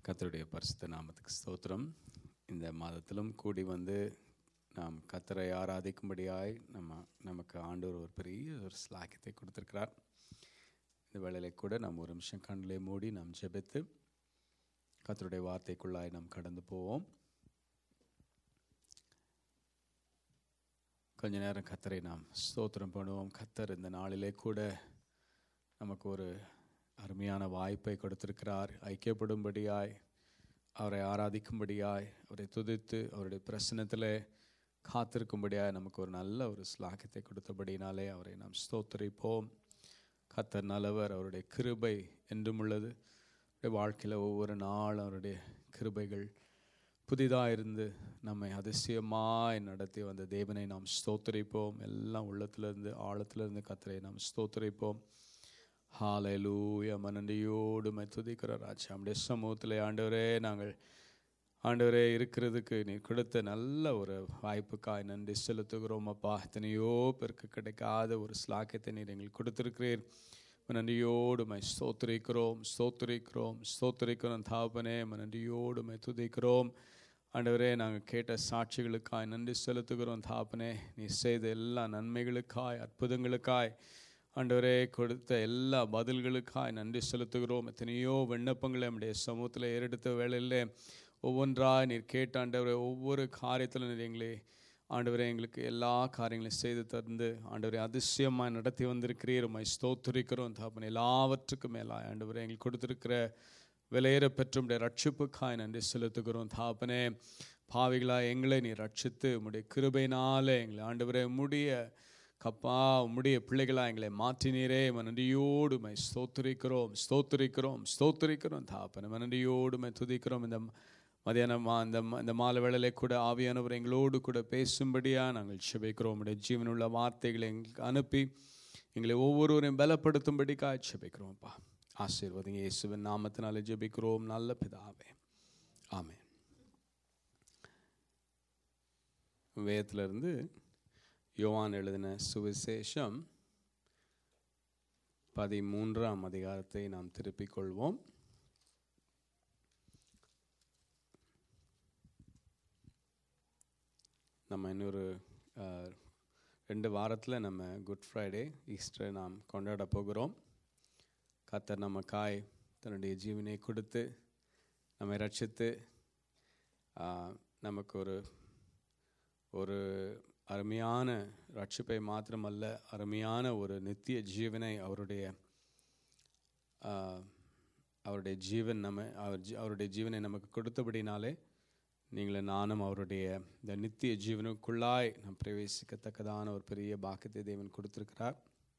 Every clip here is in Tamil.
கர்த்தருடைய பரிசுத்த நாமத்துக்கு ஸ்தோத்திரம் இந்த மாதத்திலும் கூடி வந்து நாம் கத்தரை ஆராதிக்கும்படியாய் நம்ம நமக்கு ஆண்டவர் ஒரு பெரிய ஒரு ஸ்லாக்கியத்தை கொடுத்திருக்கிறார் இந்த வேளையில கூட நாம் ஒரு நிமிஷம் கண்ணிலே மூடி நாம் ஜெபித்து கத்தருடைய வார்த்தைக்குள்ளாய் நாம் கடந்து போவோம் கொஞ்ச நேரம் கத்தரை நாம் ஸ்தோத்திரம் பண்ணுவோம் கத்தர் இந்த நாளிலே கூட நமக்கு ஒரு அருமையான வாய்ப்பை கொடுத்திருக்கிறார் ஐக்கியப்படும்படியாய் அவரை ஆராதிக்கும்படியாய் அவரை துதித்து அவருடைய பிரசனத்தில் காத்திருக்கும்படியாய் நமக்கு ஒரு நல்ல ஒரு ஸ்லாக்கியத்தை கொடுத்தபடினாலே அவரை நாம் ஸ்தோத்தரிப்போம் கத்தர் நல்லவர் அவருடைய கிருபை என்றும் உள்ளது அவருடைய வாழ்க்கையில் ஒவ்வொரு நாள் அவருடைய கிருபைகள் புதிதாக இருந்து நம்மை அதிசயமாய் நடத்தி வந்த தேவனை நாம் ஸ்தோத்தரிப்போம் எல்லாம் உள்ளத்திலிருந்து ஆழத்திலிருந்து கத்தரை நாம் ஸ்தோத்தரிப்போம் ஹாலலூய மனண்டியோடு துதிக்கிற ராஜா நம்முடைய சமூகத்தில் ஆண்டவரே நாங்கள் ஆண்டவரே இருக்கிறதுக்கு நீ கொடுத்த நல்ல ஒரு வாய்ப்புக்காய் நன்றி செலுத்துகிறோம் அப்பா எத்தனையோ பேருக்கு கிடைக்காத ஒரு ஸ்லாக்கியத்தை நீர் எங்களுக்கு கொடுத்திருக்கிறீர் நன்றியோடு மை ஸ்தோத்திரிக்கிறோம் ஸ்தோத்திரிக்கிறோம் ஸ்தோத்திரிக்கிறோம் தாபனே நன்றியோடு மை துதிக்கிறோம் ஆண்டவரே நாங்கள் கேட்ட சாட்சிகளுக்காய் நன்றி செலுத்துகிறோம் தாப்பனே நீ செய்த எல்லா நன்மைகளுக்காய் அற்புதங்களுக்காய் ஆண்டவரே கொடுத்த எல்லா பதில்களுக்காய் நன்றி செலுத்துகிறோம் எத்தனையோ விண்ணப்பங்களை நம்முடைய சமூகத்தில் ஏறெடுத்த வேளையில் ஒவ்வொன்றாய் நீர் கேட்ட ஆண்டவரே ஒவ்வொரு காரியத்திலும் நீர் எங்களை ஆண்டவரே எங்களுக்கு எல்லா காரியங்களையும் செய்து தந்து ஆண்டவரே அதிசயமாக நடத்தி வந்திருக்கிறீர் உமை ஸ்தோத்துரிக்கிறோம் தாப்பன் எல்லாவற்றுக்கும் மேலாய் ஆண்டவரே எங்களுக்கு கொடுத்திருக்கிற விலையேற பெற்றுடைய ரட்சிப்புக்காய் நன்றி செலுத்துகிறோம் தாப்பனே பாவிகளா எங்களை நீ ரட்சித்து உம்முடைய கிருபையினாலே எங்களை ஆண்டவரே முடிய கப்பா உம்முடைய பிள்ளைகளா எங்களை மாற்றினீரே நன்றியோடு மை ஸ்தோத்திரிக்கிறோம் ஸ்தோத்திரிக்கிறோம் ஸ்தோத்திரிக்கிறோம் தாப்பன நன்றியோடு மை துதிக்கிறோம் இந்த மதியானம் இந்த இந்த மாலை வேளையிலே கூட ஆவியானவர் எங்களோடு கூட பேசும்படியாக நாங்கள் செபிக்கிறோம் உடைய ஜீவனுள்ள வார்த்தைகளை எங்களுக்கு அனுப்பி எங்களை ஒவ்வொருவரையும் பலப்படுத்தும்படி செபிக்கிறோம்ப்பா ஆசீர்வதிங்க இயேசுவின் நாமத்தினாலே ஜெபிக்கிறோம் நல்ல பிதாவே ஆமே வேதத்திலிருந்து யோவான் எழுதின சுவிசேஷம் பதிமூன்றாம் அதிகாரத்தை நாம் திருப்பிக் கொள்வோம் நம்ம இன்னொரு ரெண்டு வாரத்தில் நம்ம குட் ஃப்ரைடே ஈஸ்டரை நாம் கொண்டாட போகிறோம் கத்தர் நமக்காய் தன்னுடைய ஜீவனை கொடுத்து நம்மை ரட்சித்து நமக்கு ஒரு ஒரு அருமையான ரட்சிப்பை மாத்திரமல்ல அருமையான ஒரு நித்திய ஜீவனை அவருடைய அவருடைய ஜீவன் நம்ம அவர் அவருடைய ஜீவனை நமக்கு கொடுத்தபடினாலே நீங்கள் நானும் அவருடைய இந்த நித்திய ஜீவனுக்குள்ளாய் நாம் பிரவேசிக்கத்தக்கதான ஒரு பெரிய பாக்கியத்தை தேவன் கொடுத்திருக்கிறார்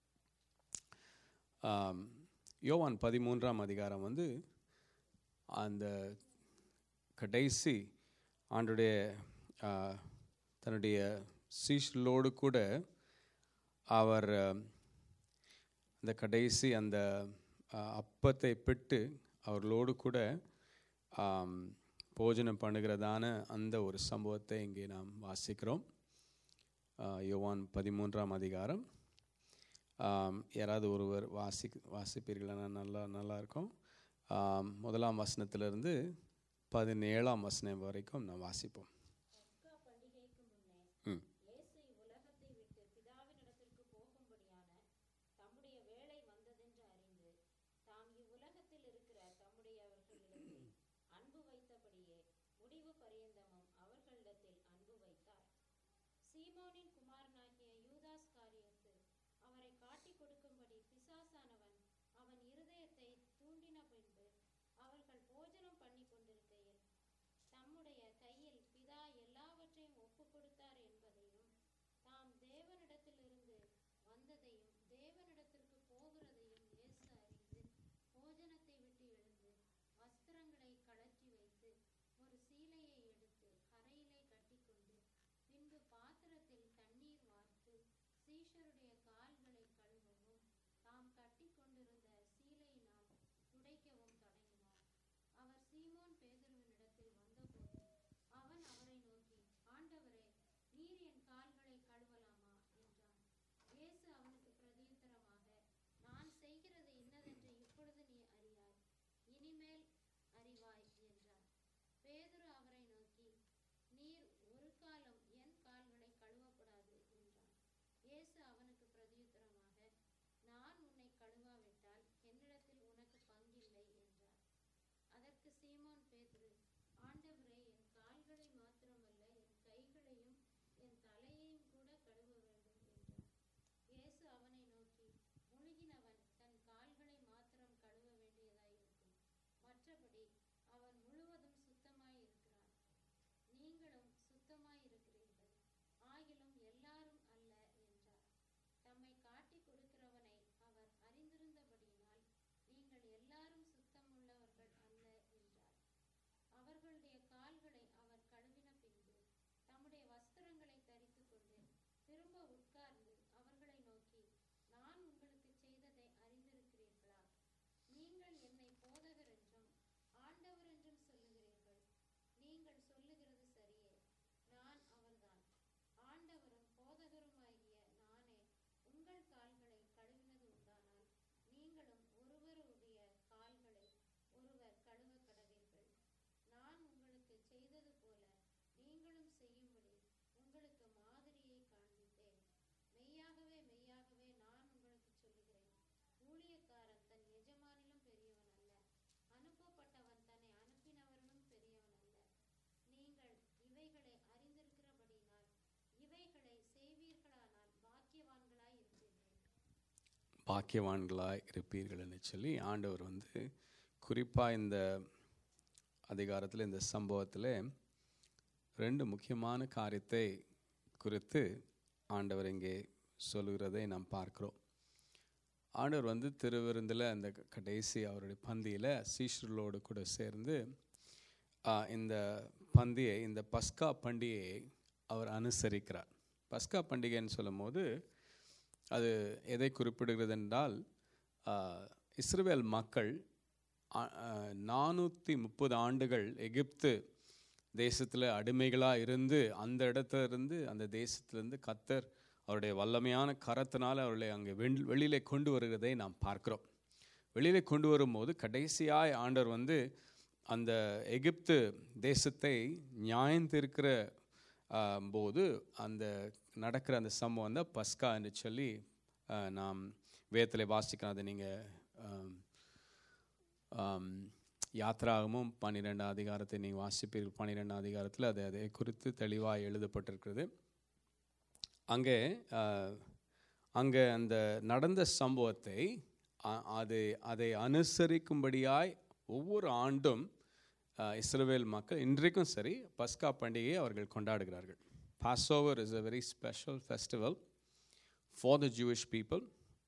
யோவான் பதிமூன்றாம் அதிகாரம் வந்து அந்த கடைசி ஆண்டுடைய தன்னுடைய சீஷலோடு கூட அவர் அந்த கடைசி அந்த அப்பத்தை பெற்று அவர்களோடு கூட போஜனம் பண்ணுகிறதான அந்த ஒரு சம்பவத்தை இங்கே நாம் வாசிக்கிறோம் யோவான் பதிமூன்றாம் அதிகாரம் யாராவது ஒருவர் வாசி வாசிப்பீர்களா நல்லா நல்லா இருக்கும் முதலாம் வசனத்திலிருந்து பதினேழாம் வசனம் வரைக்கும் நான் வாசிப்போம் ம் சீமோனின் குமாரனாகிய யூதாஸ் காரியத்து அவரை காட்டிக் கொடுக்கும்படி பிசாசானவன் அவன் இருதயத்தை தூண்டின பின்பு அவர்கள் போஜனம் பண்ணி கொண்டிருக்கையில் தம்முடைய கையில் பிதா எல்லாவற்றையும் ஒப்பு கொடுத்தார் என்பதையும் தாம் தேவனிடத்திலிருந்து வந்ததையும் தேவனிடத்திற்கு போகிறதையும் இயேசு அறிந்து போஜனத்தை விட்டு எழுந்து வஸ்திரங்களை கழற்றி வைத்து ஒரு சீலையை எடுத்து கரையிலே கட்டிக்கொண்டு பின்பு பாத்திரத்தில் தண்ணீர் பாக்கியவான்களாய் இருப்பீர்கள்னு சொல்லி ஆண்டவர் வந்து குறிப்பாக இந்த அதிகாரத்தில் இந்த சம்பவத்தில் ரெண்டு முக்கியமான காரியத்தை குறித்து ஆண்டவர் இங்கே சொல்லுகிறதை நாம் பார்க்கிறோம் ஆண்டவர் வந்து திருவிருந்தில் அந்த க- கடைசி அவருடைய பந்தியில் சீஷர்களோடு கூட சேர்ந்து ஆ, இந்த பந்தியை இந்த பஸ்கா பண்டிகையை அவர் அனுசரிக்கிறார் பஸ்கா பண்டிகைன்னு சொல்லும்போது அது எதை குறிப்பிடுகிறது என்றால் ஆ, இஸ்ரவேல் மக்கள் நானூற்றி முப்பது ஆண்டுகள் எகிப்து தேசத்தில் அடிமைகளாக இருந்து அந்த இடத்துல இருந்து அந்த தேசத்திலிருந்து கத்தர் அவருடைய வல்லமையான கரத்தினால் அவர்களை அங்கே வெள் வெளியிலே கொண்டு வருகிறதை நாம் பார்க்கிறோம் வெளியிலே கொண்டு வரும்போது கடைசியாய் ஆண்டவர் வந்து அந்த எகிப்து தேசத்தை நியாயந்திருக்கிற ஆ, போது அந்த நடக்கிற அந்த சம்பவம் தான் பஸ்கா என்று சொல்லி ஆ, நாம் வேதத்தில் வாசிக்கிறோம் அதை நீங்கள் ஆம், யாத்ராகமும் பன்னிரெண்டாம் அதிகாரத்தை நீங்கள் வாசிப்பீர்கள் பன்னிரெண்டாம் அதிகாரத்தில் அது அதை குறித்து தெளிவாக எழுதப்பட்டிருக்கிறது அங்கே ஆஹ், அங்கே அந்த நடந்த சம்பவத்தை அ- அது அதை அனுசரிக்கும்படியாய் ஒவ்வொரு ஆண்டும் ஆஹ், இஸ்ரவேல் மக்கள் இன்றைக்கும் சரி பஸ்கா பண்டிகையை அவர்கள் கொண்டாடுகிறார்கள் Passover is a very special festival for the Jewish people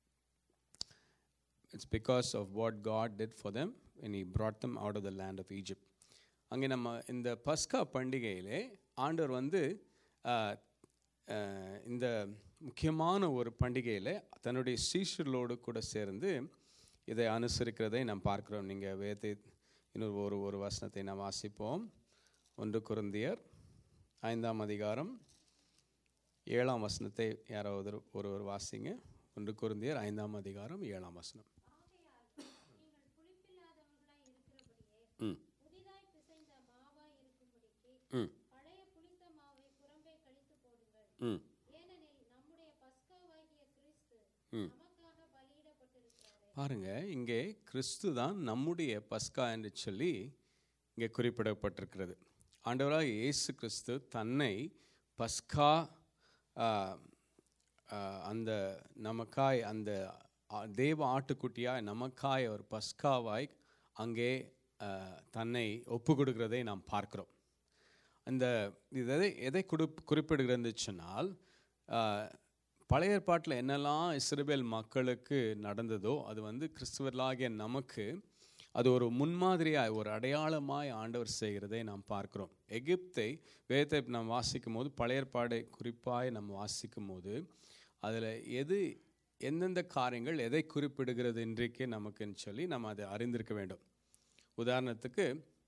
it's because of what God did for them when he brought them out of the land of Egypt அங்கே நம்ம இந்த பஸ்கா பண்டிகையிலே ஆண்டவர் வந்து ஆஹ், ஆஹ், இந்த முக்கியமான ஒரு பண்டிகையில் தன்னுடைய சீஷர்களோடு கூட சேர்ந்து இதை அனுசரிக்கிறதை நாம் பார்க்கிறோம் நீங்கள் வேதத்தை இன்னொரு ஒரு ஒரு வசனத்தை நாம் வாசிப்போம் ஒன்று குருந்தியர் ஐந்தாம் அதிகாரம் ஏழாம் வசனத்தை யாராவது ஒருவர் வாசிங்க ஒன்று குருந்தியர் ஐந்தாம் அதிகாரம் ஏழாம் வசனம் நீங்கள் புளிப்பில்லாதவர்களாய் இருக்கிறபடியே ம் புதிதாய் பிசைந்த மாவாய் இருக்கும்படிக்கு ம் பழைய புளித்த மாவை புறம்பே கழித்து போடுங்கள் ம் ஏனெனில் நம்முடைய பஸ்காவாகிய கிறிஸ்து ம். நமக்காக பலியிடப்பட்டிருக்கிறாரே பாருங்க இங்கே கிறிஸ்து தான் நம்முடைய பஸ்கா என்று சொல்லி இங்கே குறிப்பிடப்பட்டிருக்கிறது ஆண்டவராக இயேசு கிறிஸ்து தன்னை பஸ்கா ஆ, ஆ, அந்த நமக்காய் அந்த ஆ, தேவ ஆட்டுக்குட்டியாய் நமக்காய் ஒரு பஸ்காவாய் அங்கே ஆ, தன்னை ஒப்பு கொடுக்கிறதை நாம் பார்க்கிறோம் அந்த இது எதை எதை குறி குறிப்பிடுகிறது சொன்னால் ஆஹ், பழைய ஏற்பாட்டில் என்னெல்லாம் இஸ்ரவேல் மக்களுக்கு நடந்ததோ அது வந்து கிறிஸ்துவர்களாகிய நமக்கு அது ஒரு முன்மாதிரியாய் ஒரு அடையாளமாய் ஆண்டவர் செய்கிறதை நாம் பார்க்கிறோம் எகிப்தை வேதத்தை நாம் வாசிக்கும் போது பழைய ஏற்பாடை குறிப்பாய் நம்ம வாசிக்கும் போது அதில் எது எந்தெந்த காரியங்கள் எதை குறிப்பிடுகிறது இன்றைக்கு நமக்குன்னு சொல்லி நம்ம அதை அறிந்திருக்க வேண்டும் உதாரணத்துக்கு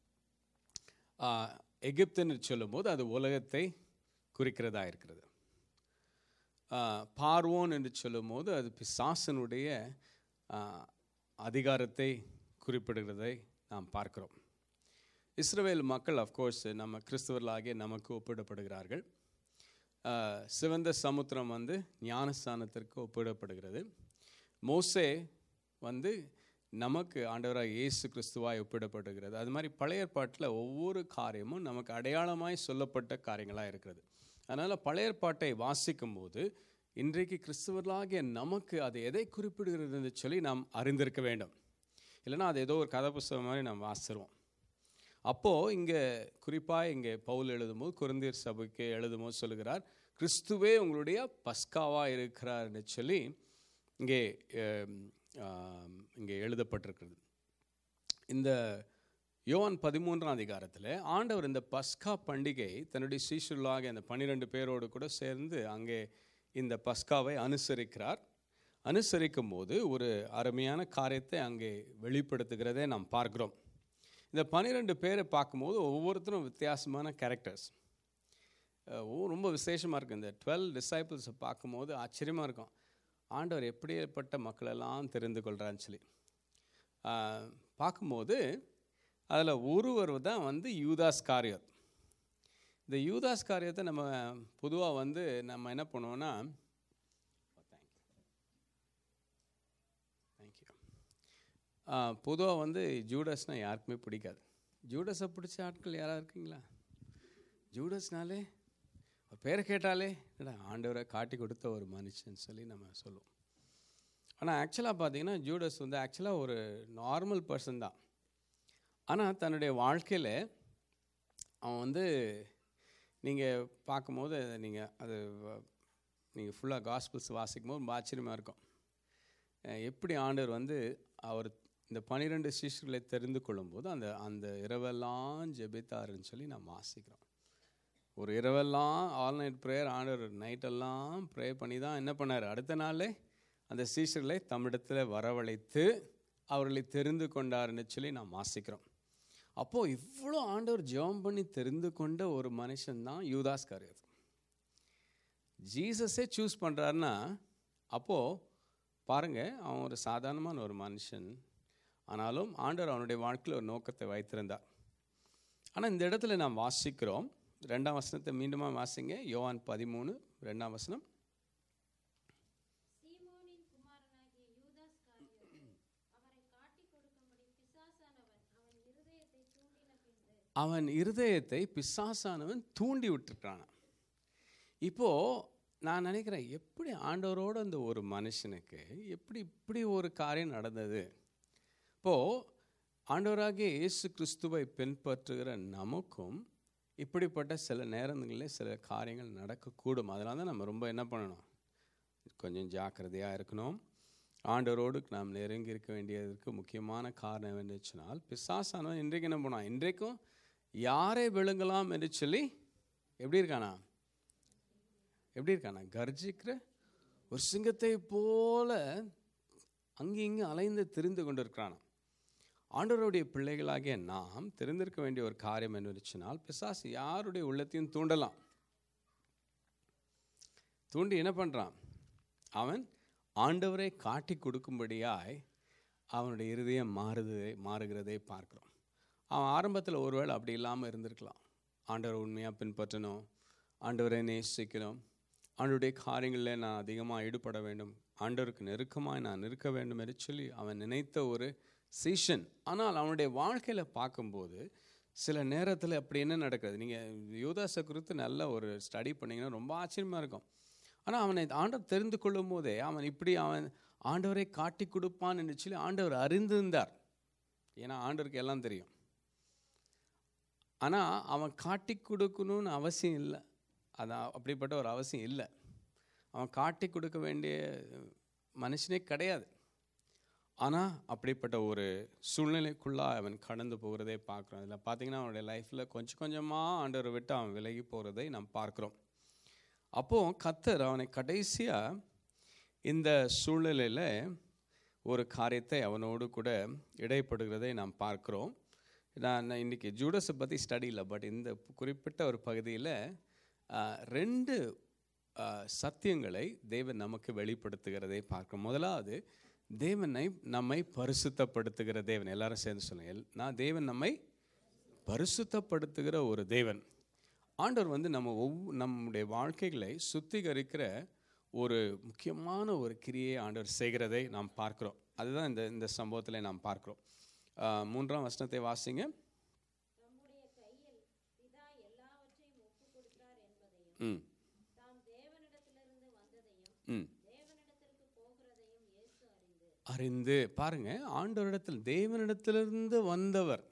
ஆஹ், எகிப்துன்னு சொல்லும்போது அது உலகத்தை குறிக்கிறதா இருக்கிறது ஆஹ், பார்வோன் என்று சொல்லும்போது அது பிசாசனுடைய ஆஹ், அதிகாரத்தை குறிப்பிடுகிறதை நாம் பார்க்கிறோம் இஸ்ரவேல் மக்கள் அஃப்கோர்ஸ் நம்ம கிறிஸ்தவர்களாகிய நமக்கு ஒப்பிடப்படுகிறார்கள் ஆஹ், சிவந்த சமுத்திரம் வந்து ஞானஸ்தானத்திற்கு ஒப்பிடப்படுகிறது மோசே வந்து நமக்கு ஆண்டவராக இயேசு கிறிஸ்துவாய் ஒப்பிடப்படுகிறது அது மாதிரி பழைய ஏற்பாட்டில் ஒவ்வொரு காரியமும் நமக்கு அடையாளமாய் சொல்லப்பட்ட காரியங்களாக இருக்கிறது அதனால் பழைய ஏற்பாட்டை வாசிக்கும்போது இன்றைக்கு கிறிஸ்துவர்களாகிய நமக்கு அது எதை குறிப்பிடுகிறதுன்னு சொல்லி நாம் அறிந்திருக்க வேண்டும் இல்லைன்னா அது ஏதோ ஒரு கதை புஸ்தகம் மாதிரி நாம் வாசிடுவோம் அப்போது இங்கே குறிப்பாக இங்கே பவுல் எழுதும்போது குருந்தீர் சபைக்கு எழுதும்போது சொல்லுகிறார் கிறிஸ்துவே உங்களுடைய பஸ்காவாக இருக்கிறார்னு சொல்லி இங்கே ஆம், ஆம், இங்கே எழுதப்பட்டிருக்கிறது இந்த யோவான் பதிமூன்றாம் அதிகாரத்தில் ஆண்டவர் இந்த பஸ்கா பண்டிகை தன்னுடைய சீஷர்களாக இந்த பன்னிரெண்டு பேரோடு கூட சேர்ந்து அங்கே இந்த பஸ்காவை அனுசரிக்கிறார் அனுசரிக்கும் போது ஒரு அருமையான காரியத்தை அங்கே வெளிப்படுத்துகிறதை நாம் பார்க்கிறோம் இந்த பன்னிரெண்டு பேரை பார்க்கும்போது ஒவ்வொருத்தரும் வித்தியாசமான கேரக்டர்ஸ் ரொம்ப விசேஷமாக இருக்கும் இந்த டுவெல் டிசைபிள்ஸை பார்க்கும்போது ஆச்சரியமாக இருக்கும் ஆண்டவர் எப்படிப்பட்ட மக்களெல்லாம் தெரிந்து கொள்கிறான்னு சொல்லி ஆஹ், பார்க்கும்போது அதில் ஒருவர் தான் வந்து யூதாஸ் காரியத் இந்த யூதாஸ் காரியத்தை நம்ம பொதுவாக வந்து நம்ம என்ன பண்ணுவோன்னா தேங்க்யூ பொதுவாக வந்து ஜூடஸ்னால் யாருக்குமே பிடிக்காது ஜூடஸை பிடிச்ச ஆட்கள் யாராக இருக்கீங்களா ஜூடஸ்னாலே அவர் பேரை கேட்டாலே என்னடா ஆண்டவரை காட்டி கொடுத்த ஒரு மனுஷன் சொல்லி நம்ம சொல்லுவோம் ஆனால் ஆக்சுவலாக பார்த்தீங்கன்னா ஜூடஸ் வந்து ஆக்சுவலாக ஒரு நார்மல் பர்சன் தான் ஆனால் தன்னுடைய வாழ்க்கையில் அவன் வந்து நீங்கள் பார்க்கும்போது நீங்கள் அது நீங்கள் ஃபுல்லாக காஸ்பிள்ஸ் வாசிக்கும் போது ரொம்ப ஆச்சரியமாக இருக்கும் அஹ் எப்படி ஆண்டவர் வந்து அவர் இந்த பனிரெண்டு சிஷ்யர்களை தெரிந்து கொள்ளும்போது அந்த அந்த இரவெல்லாம் ஜெபித்தாருன்னு சொல்லி நாம் வாசிக்கிறோம் ஒரு இரவெல்லாம் ஆல் நைட் ப்ரேயர் ஆண்டவர் நைட்டெல்லாம் ப்ரே பண்ணி தான் என்ன பண்ணார் அடுத்த நாளே அந்த சீஷர்களை தம்மிடத்தில் வரவழைத்து அவர்களை தெரிந்து கொண்டாருன்னு சொல்லி நாம் வாசிக்கிறோம் அப்போது இவ்வளோ ஆண்டவர் ஜெபம் பண்ணி தெரிந்து கொண்ட ஒரு மனுஷன் தான் யூதாஸ் காரியர் ஜீசஸே சூஸ் பண்ணுறாருன்னா அப்போது பாருங்கள் அவன் ஒரு சாதாரணமான ஒரு மனுஷன் ஆனாலும் ஆண்டவர் அவனுடைய வாழ்க்கையில் ஒரு நோக்கத்தை வைத்திருந்தார் ஆனால் இந்த இடத்துல நாம் வாசிக்கிறோம் ரெண்டாம் வசனத்தை மீண்டுமா வாசிங்க யோவான் பதிமூணு ரெண்டாம் வசனம் சீமோனின் குமாரனாகிய யூதாஸ் காரியோத்து அவரை காட்டிக் கொடுக்கும்படி பிசாசானவன் அவன் இருதயத்தை தூண்டின பின்பு அவன் இருதயத்தை பிசாசானவன் தூண்டி விட்டுட்டான் இப்போ நான் நினைக்கிறேன் எப்படி ஆண்டவரோட அந்த ஒரு மனுஷனுக்கு எப்படி இப்படி ஒரு காரியம் நடந்தது இப்போ ஆண்டவராகிய இயேசு கிறிஸ்துவை பின்பற்றுகிற நமக்கும் இப்படிப்பட்ட சில நேரங்களில் சில காரியங்கள் நடக்கக்கூடும் அதனால தான் நம்ம ரொம்ப என்ன பண்ணணும் கொஞ்சம் ஜாக்கிரதையாக இருக்கணும் ஆண்டவரோடு நாம் நெருங்கி இருக்க வேண்டியதற்கு முக்கியமான காரணம் என்னன்னு சொன்னால் பிசாசானவன் இன்றைக்கு என்ன பண்ணான் இன்றைக்கும் யாரை விழுங்கலாம் என்று சொல்லி எப்படி இருக்கானா எப்படி இருக்கானா கர்ஜிக்கிற ஒரு சிங்கத்தை போல அங்கே இங்கே அலைந்து திரிந்து கொண்டிருக்கிறானா ஆண்டவருடைய பிள்ளைகளாகிய நாம் தெரிந்திருக்க வேண்டிய ஒரு காரியம் என்ன சொன்னால் பிசாசு யாருடைய உள்ளத்தையும் தூண்டலாம் தூண்டி என்ன பண்ணுறான் அவன் ஆண்டவரை காட்டி கொடுக்கும்படியாய் அவனுடைய இருதயம் மாறுதே மாறுகிறதை பார்க்குறோம் அவன் ஆரம்பத்தில் ஒருவேளை அப்படி இல்லாமல் இருந்திருக்கலாம் ஆண்டவரை உண்மையாக பின்பற்றணும் ஆண்டவரை நேசிக்கணும் ஆண்டவருடைய காரியங்களில் நான் அதிகமாக ஈடுபட வேண்டும் ஆண்டவருக்கு நெருக்கமாக நான் இருக்க வேண்டும் என்று சொல்லி அவன் நினைத்த ஒரு சீஷன் ஆனால் அவனுடைய வாழ்க்கையில் பார்க்கும்போது சில நேரத்தில் அப்படி என்ன நடக்கிறது நீங்கள் யூதாஸை குறித்து நல்ல ஒரு ஸ்டடி பண்ணிங்கன்னா ரொம்ப ஆச்சரியமாக இருக்கும் ஆனால் அவனை ஆண்டவர் தெரிந்து கொள்ளும் போதே அவன் இப்படி அவன் ஆண்டவரை காட்டி கொடுப்பான் என்று சொல்லி ஆண்டவர் அறிந்திருந்தார் ஏன்னா ஆண்டவருக்கு எல்லாம் தெரியும் ஆனால் அவன் காட்டி கொடுக்கணும்னு அவசியம் இல்லை அதான் அப்படிப்பட்ட ஒரு அவசியம் இல்லை அவன் காட்டி கொடுக்க வேண்டிய மனுஷனே கிடையாது ஆனால் அப்படிப்பட்ட ஒரு சூழ்நிலைக்குள்ளாக அவன் கடந்து போகிறதை பார்க்குறோம் இதில் பார்த்தீங்கன்னா அவனுடைய லைஃப்பில் கொஞ்சம் கொஞ்சமாக ஆண்டவரை விட்டு அவன் விலகி போகிறதை நாம் பார்க்குறோம் அப்போது கத்தர் அவனை கடைசியாக இந்த சூழ்நிலையில் ஒரு காரியத்தை அவனோடு கூட இடைப்படுகிறதை நாம் பார்க்குறோம் நான் இன்றைக்கி ஜூடஸை பற்றி ஸ்டடி இல்லை பட் இந்த குறிப்பிட்ட ஒரு பகுதியில் ரெண்டு ஆஹ், சத்தியங்களை தேவன் நமக்கு வெளிப்படுத்துகிறதை பார்க்கிறோம் முதலாவது தேவனை நம்மை பரிசுத்தப்படுத்துகிற தேவன் எல்லாரும் சேர்ந்து சொல்லுங்க எல் நான் தேவன் நம்மை பரிசுத்தப்படுத்துகிற ஒரு தேவன் ஆண்டவர் வந்து நம்ம ஒவ் நம்முடைய வாழ்க்கைகளை சுத்திகரிக்கிற ஒரு முக்கியமான ஒரு கிரியை ஆண்டவர் செய்கிறதை நாம் பார்க்கிறோம் அதுதான் இந்த இந்த சம்பவத்தில் நாம் பார்க்கிறோம் ஆஹ், மூன்றாம் வசனத்தை வாசிங்க தம்முடைய கையில் பிதா எல்லாவற்றையும் ஒப்புக் கொடுத்தார் என்பதையும் ம் தாம் தேவனிடத்திலிருந்து வந்ததையும் ம் தேவனிடத்திற்கு போகிறதையும் இயேசு அறிந்து அறிந்து பாருங்க ஆண்டவரிடத்தில் தேவனிடத்திலிருந்து வந்தவர்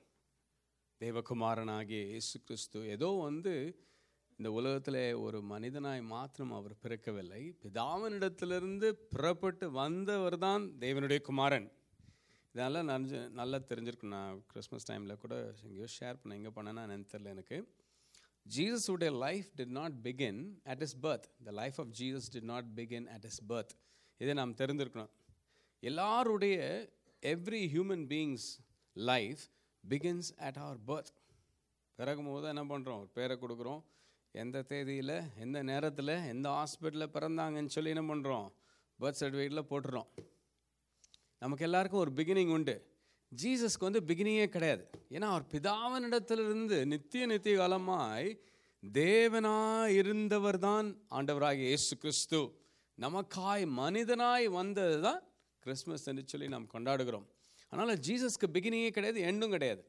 தேவகுமாரனாகிய இயேசு கிறிஸ்து ஏதோ வந்து இந்த உலகத்தில் ஒரு மனிதனாய் மாத்திரம் அவர் பிறக்கவில்லை பிதாவினிடத்திலிருந்து புறப்பட்டு வந்தவர் தான் தேவனுடைய குமாரன் இதெல்லாம் நஞ்சு நல்லா தெரிஞ்சிருக்கும் நான் கிறிஸ்மஸ் டைமில் கூட எங்கேயோ ஷேர் பண்ண எங்கே பண்ணேன்னா என்னன்னு தெரியல எனக்கு ஜீசஸுடைய life did not begin at his birth the life of jesus did not begin at his birth இதை நாம் தெரிந்திருக்கணும் எல்லாருடைய every human beings life begins at our birth பிறக்கும் போது என்ன பண்ணுறோம் ஒரு பேரை கொடுக்குறோம் எந்த தேதியில் எந்த நேரத்தில் எந்த ஹாஸ்பிட்டலில் பிறந்தாங்கன்னு சொல்லி என்ன பண்ணுறோம் பர்த் சர்டிஃபிகேட்டில் போட்டுறோம் நமக்கு எல்லாருக்கும் ஒரு பிகினிங் உண்டு ஜீசஸ்க்கு வந்து பிகினிங்கே கிடையாது ஏன்னா அவர் பிதாவினிடத்திலிருந்து நித்திய நித்திய காலமாய் தேவனாய் இருந்தவர் தான் ஆண்டவராகிய இயேசு கிறிஸ்து நமக்காய் மனிதனாய் வந்தது தான் கிறிஸ்மஸ் என்று சொல்லி நாம் கொண்டாடுகிறோம் அதனால் ஜீசஸ்க்கு பிகினிங்கே கிடையாது எண்டும் கிடையாது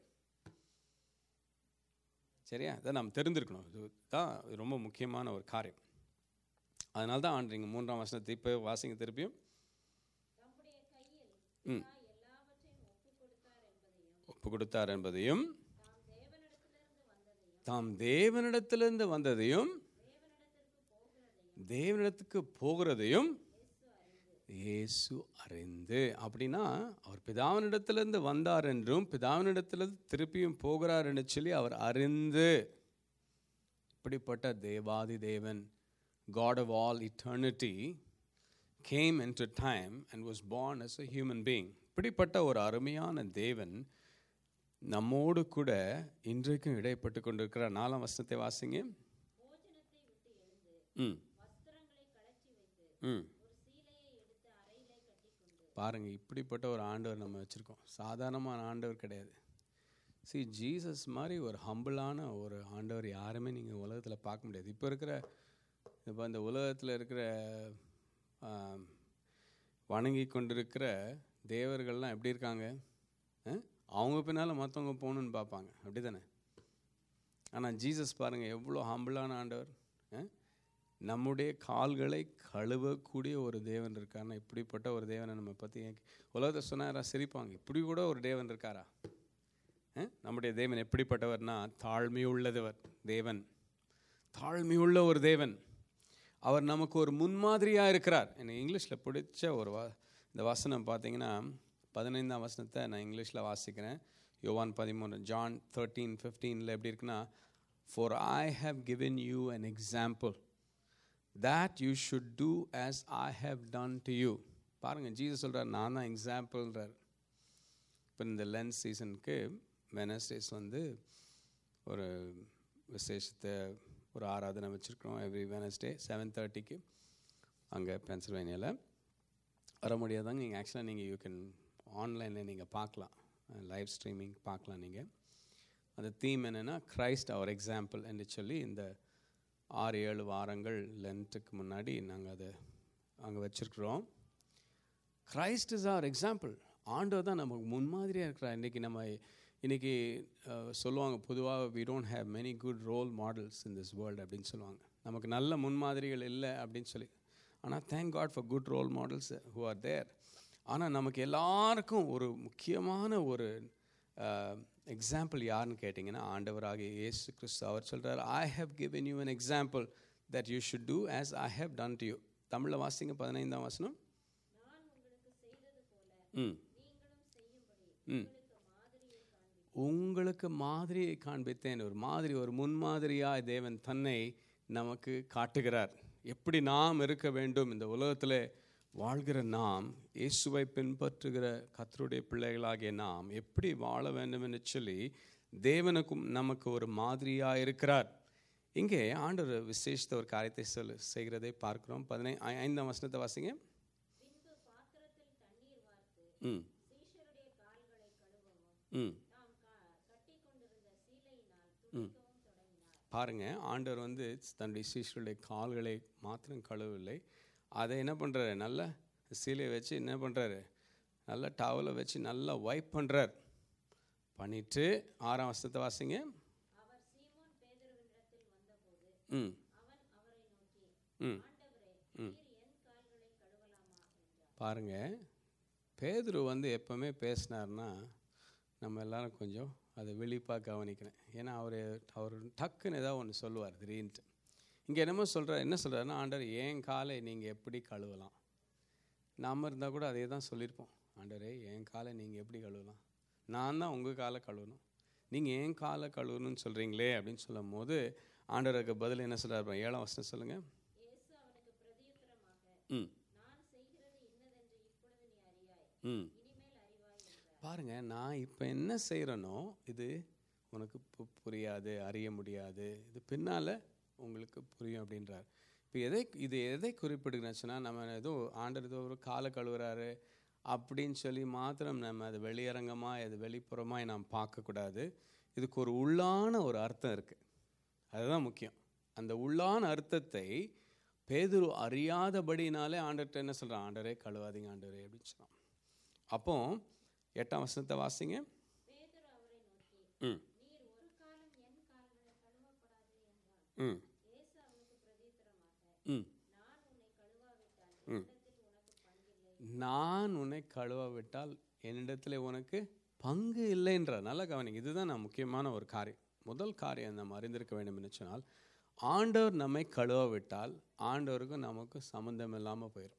சரியா இதை நாம் தெரிந்திருக்கணும் இது தான் ரொம்ப முக்கியமான ஒரு காரியம் அதனால தான் ஆண்டு மூன்றாம் வசனத்தை இப்போ வாசிங்க திருப்பியும் தம்முடைய ம் பிதா எல்லாவற்றையும் ஒப்புக் கொடுத்தார் என்பதையும் ஒப்பு கொடுத்தார் என்பதையும் தாம் தேவனிடத்திலிருந்து தாம் தேவனிடத்திலிருந்து வந்ததையும் வந்ததையும் தேவனிடத்திற்கு தேவனிடத்துக்கு போகிறதையும் போகிறதையும் இயேசு அறிந்து அப்படின்னா அவர் பிதாவினிடத்திலிருந்து வந்தார் என்றும் பிதாவினிடத்திலிருந்து திருப்பியும் போகிறார் என்று சொல்லி அவர் அறிந்து இப்படிப்பட்ட தேவாதி தேவன் God of all eternity came into time and was born as a human being இப்படிப்பட்ட ஒரு அருமையான தேவன் நம்மோடு கூட இன்றைக்கும் இடைப்பட்டு கொண்டிருக்கிறார் நாலாம் வசனத்தை வாசிங்க போஜனத்தை விட்டு எழுந்து ம் வஸ்திரங்களை கழற்றி வைத்து ம் ஒரு சீலையை எடுத்து அறையிலே கட்டிக்கொண்டு பாருங்க இப்படிப்பட்ட ஒரு ஆண்டவர் நம்ம வச்சுருக்கோம் சாதாரணமான ஆண்டவர் கிடையாது see ஜீசஸ் மாதிரி ஒரு ஹம்பிளான ஒரு ஆண்டவர் யாருமே நீங்கள் உலகத்தில் பார்க்க முடியாது இப்போ இருக்கிற இப்போ இந்த உலகத்தில் இருக்கிற ஆம், வணங்கி கொண்டிருக்கிற தேவர்கள்லாம் எப்படி இருக்காங்க ஆ? அவங்க பின்னால் மற்றவங்க போகணுன்னு பார்ப்பாங்க அப்படி தானே ஆனால் ஜீசஸ் பாருங்கள் எவ்வளோ ஹம்பிளான ஆண்டவர் ஆ? நம்முடைய கால்களை கழுவக்கூடிய ஒரு தேவன் இருக்காருன்னா இப்படிப்பட்ட ஒரு தேவனை நம்ம பற்றி உலகத்தை சொன்னாரா சிரிப்பாங்க இப்படி கூட ஒரு தேவன் இருக்காரா ஆ? நம்முடைய தேவன் எப்படிப்பட்டவர்னா தாழ்மையுள்ளதவர் தேவன் தாழ்மையுள்ள ஒரு தேவன் அவர் நமக்கு ஒரு முன்மாதிரியாக இருக்கிறார் எனக்கு இங்கிலீஷில் பிடிச்ச ஒரு வா இந்த வசனம் பார்த்தீங்கன்னா பதினைந்தாம் வசனத்தை நான் இங்கிலீஷில் வாசிக்கிறேன் யோவான் பதிமூணு ஜான் தேர்ட்டீன் ஃபிஃப்டீனில் எப்படி இருக்குன்னா for I have given you an example that you should do as I have done to you பாருங்கள் ஜீசஸ் சொல்கிறார் நான் தான் எக்ஸாம்பிள்ன்றார் இப்போ இந்த லென்ஸ் சீசனுக்கு வெனஸ்டேஸ் வந்து ஒரு விசேஷத்தை ஒரு ஆராதனை வச்சுருக்கிறோம் எவ்ரி வெனஸ்டே செவன் தேர்ட்டிக்கு அங்கே பென்சில்வேனியாவில் வர முடியாதாங்க நீங்கள் ஆக்சுவலாக நீங்கள் யூ கேன் ஆன்லைனில் நீங்கள் பார்க்கலாம் லைவ் ஸ்ட்ரீமிங் பார்க்கலாம் நீங்கள் அந்த தீம் என்னென்னா கிரைஸ்ட் அவர் எக்ஸாம்பிள் என்று சொல்லி இந்த ஆறு ஏழு வாரங்கள் லென்த்துக்கு முன்னாடி நாங்கள் அதை அங்கே வச்சுருக்குறோம் கிரைஸ்ட் இஸ் அவர் எக்ஸாம்பிள் ஆண்டவர் தான் நமக்கு முன்மாதிரியாக இருக்கிறார் இன்றைக்கி நம்ம இன்றைக்கி சொல்லுவாங்க பொதுவாக we don't have many good role models in this world அப்படின்னு சொல்லுவாங்க நமக்கு நல்ல முன்மாதிரிகள் இல்லை அப்படின்னு சொல்லி ஆனால் thank God for good role models who are there ஆனால் நமக்கு எல்லாருக்கும் ஒரு முக்கியமான ஒரு எக்ஸாம்பிள் யாருன்னு கேட்டிங்கன்னா ஆண்டவராகிய இயேசு கிறிஸ்து அவர் சொல்கிறார் I have given you an example that you should do as I have done to you தமிழில் வாசிங்க பதினைந்தாம் வசனம் நான் உங்களுக்கு செய்தது போல ம் நீங்களும் செய்யும்படி ம் உங்களுக்கு மாதிரியை உங்களுக்கு மாதிரியை காண்பித்தேன் காண்பித்தேன் ஒரு மாதிரி ஒரு முன்மாதிரியாய் தேவன் தன்னை நமக்கு காட்டுகிறார் எப்படி நாம் இருக்க வேண்டும் இந்த உலகத்தில் வாழ்கிற நாம் இயேசுவை பின்பற்றுகிற கத்தருடைய பிள்ளைகளாகிய நாம் எப்படி வாழ வேண்டும் என்று சொல்லி தேவனுக்கும் நமக்கு ஒரு மாதிரியாக இருக்கிறார் இங்கே ஆண்டவர் விசேஷத்த ஒரு காரியத்தை சொல் செய்கிறதை பார்க்கிறோம் பதினை ஐ- ஐந்தாம் வசனத்தை வாசிங்க பின்பு பாத்திரத்தில் தண்ணீர் வார்த்து ம் சீஷருடைய கால்களை கழுவவும் ம் தாம் கட்டி கொண்டிருந்த சீலையினால் துடைக்கவும் தொடங்கினார் பாருங்க ஆண்டவர் வந்து தன்னுடைய சீஷருடைய கால்களை மாத்திரம் கழுவவில்லை அதை என்ன பண்ணுறாரு நல்ல சீலையை வச்சு என்ன பண்ணுறாரு நல்ல டவலை வச்சு நல்லா வைப் பண்ணுறார் பண்ணிட்டு ஆறாம் வருஷத்தை வாசிங்க அவர் சீமோன் பேதுருவினிடத்தில் வந்தபோது ம் அவன் அவரை நோக்கி ம் ஆண்டவரே நீர் என் கால்களை கழுவலாமா என்றார் பாருங்க பேதுரு வந்து எப்பவுமே பேசினார்னா நம்ம எல்லாரும் கொஞ்சம் அதை வெளிப்பாக கவனிக்கணும் ஏன்னா அவர் அவர் டக்குன்னு ஏதாவது ஒன்று சொல்லுவார் திடீர்னுட்டு இங்கே என்னமோ சொல்கிறார் என்ன சொல்கிறாருன்னா ஆண்டவர் என் காலை நீங்கள் எப்படி கழுவலாம் நாம இருந்தால் கூட அதே தான் சொல்லியிருப்போம் ஆண்டவரே என் காலை நீங்கள் எப்படி கழுவலாம் நான் தான் உங்கள் காலை கழுவணும் நீங்கள் என் காலை கழுவணும்னு சொல்கிறீங்களே அப்படின்னு சொல்லும் போது ஆண்டவருக்கு பதில் என்ன சொல்கிறார் ஏழாம் வருஷம் சொல்லுங்கள் இயேசு அவனுக்கு பிரதியுத்தரமாக ம் நான் செய்கிறது இன்னதென்று இப்பொழுது நீ அறியாய் ம் இனிமேல் அறிவாய் என்றார் பாருங்க நான் இப்போ என்ன செய்கிறேனோ இது உனக்கு பு- புரியாது அறிய முடியாது இது பின்னால் உங்களுக்கு புரியும் அப்படின்றார் இப்போ எதை இது எதை குறிப்பிடுச்சுன்னா நம்ம ஏதோ ஆண்டர் ஏதோ ஒரு காலை கழுவுறாரு அப்படின்னு சொல்லி மாத்திரம் நம்ம அது வெளியரங்கமாக அது வெளிப்புறமாக நாம் பார்க்கக்கூடாது இதுக்கு ஒரு உள்ளான ஒரு அர்த்தம் இருக்குது அதுதான் முக்கியம் அந்த உள்ளான அர்த்தத்தை பேதுரு அறியாதபடினாலே ஆண்டர்கிட்ட என்ன சொல்கிறான் ஆண்டரே கழுவாதீங்க ஆண்டரே அப்படின்னு சொல்கிறான் அப்போ எட்டாம் வசனத்தை வாசிங்க பேதுரு அவரை நோக்கி ம் நீர் ஒரு காலம் என் கால்களை கழுவப்படாது என்றான் ம் இயேசு அவனுக்கு பிரதியுத்தரமாக ம் நான் உன்னை கழுவாவிட்டால் என்னிடத்தில் உனக்கு பங்கில்லை நான் உன்னை கழுவ விட்டால் என்னிடத்துல உனக்கு பங்கு இல்லைன்ற நல்ல கவனிங்க இதுதான் நான் முக்கியமான ஒரு காரியம் முதல் காரியம் நம்ம அறிந்திருக்க வேண்டும் என்று சொன்னால் ஆண்டவர் நம்மை கழுவ விட்டால் ஆண்டவருக்கும் நமக்கும் சம்மந்தம் இல்லாமல் போயிடும்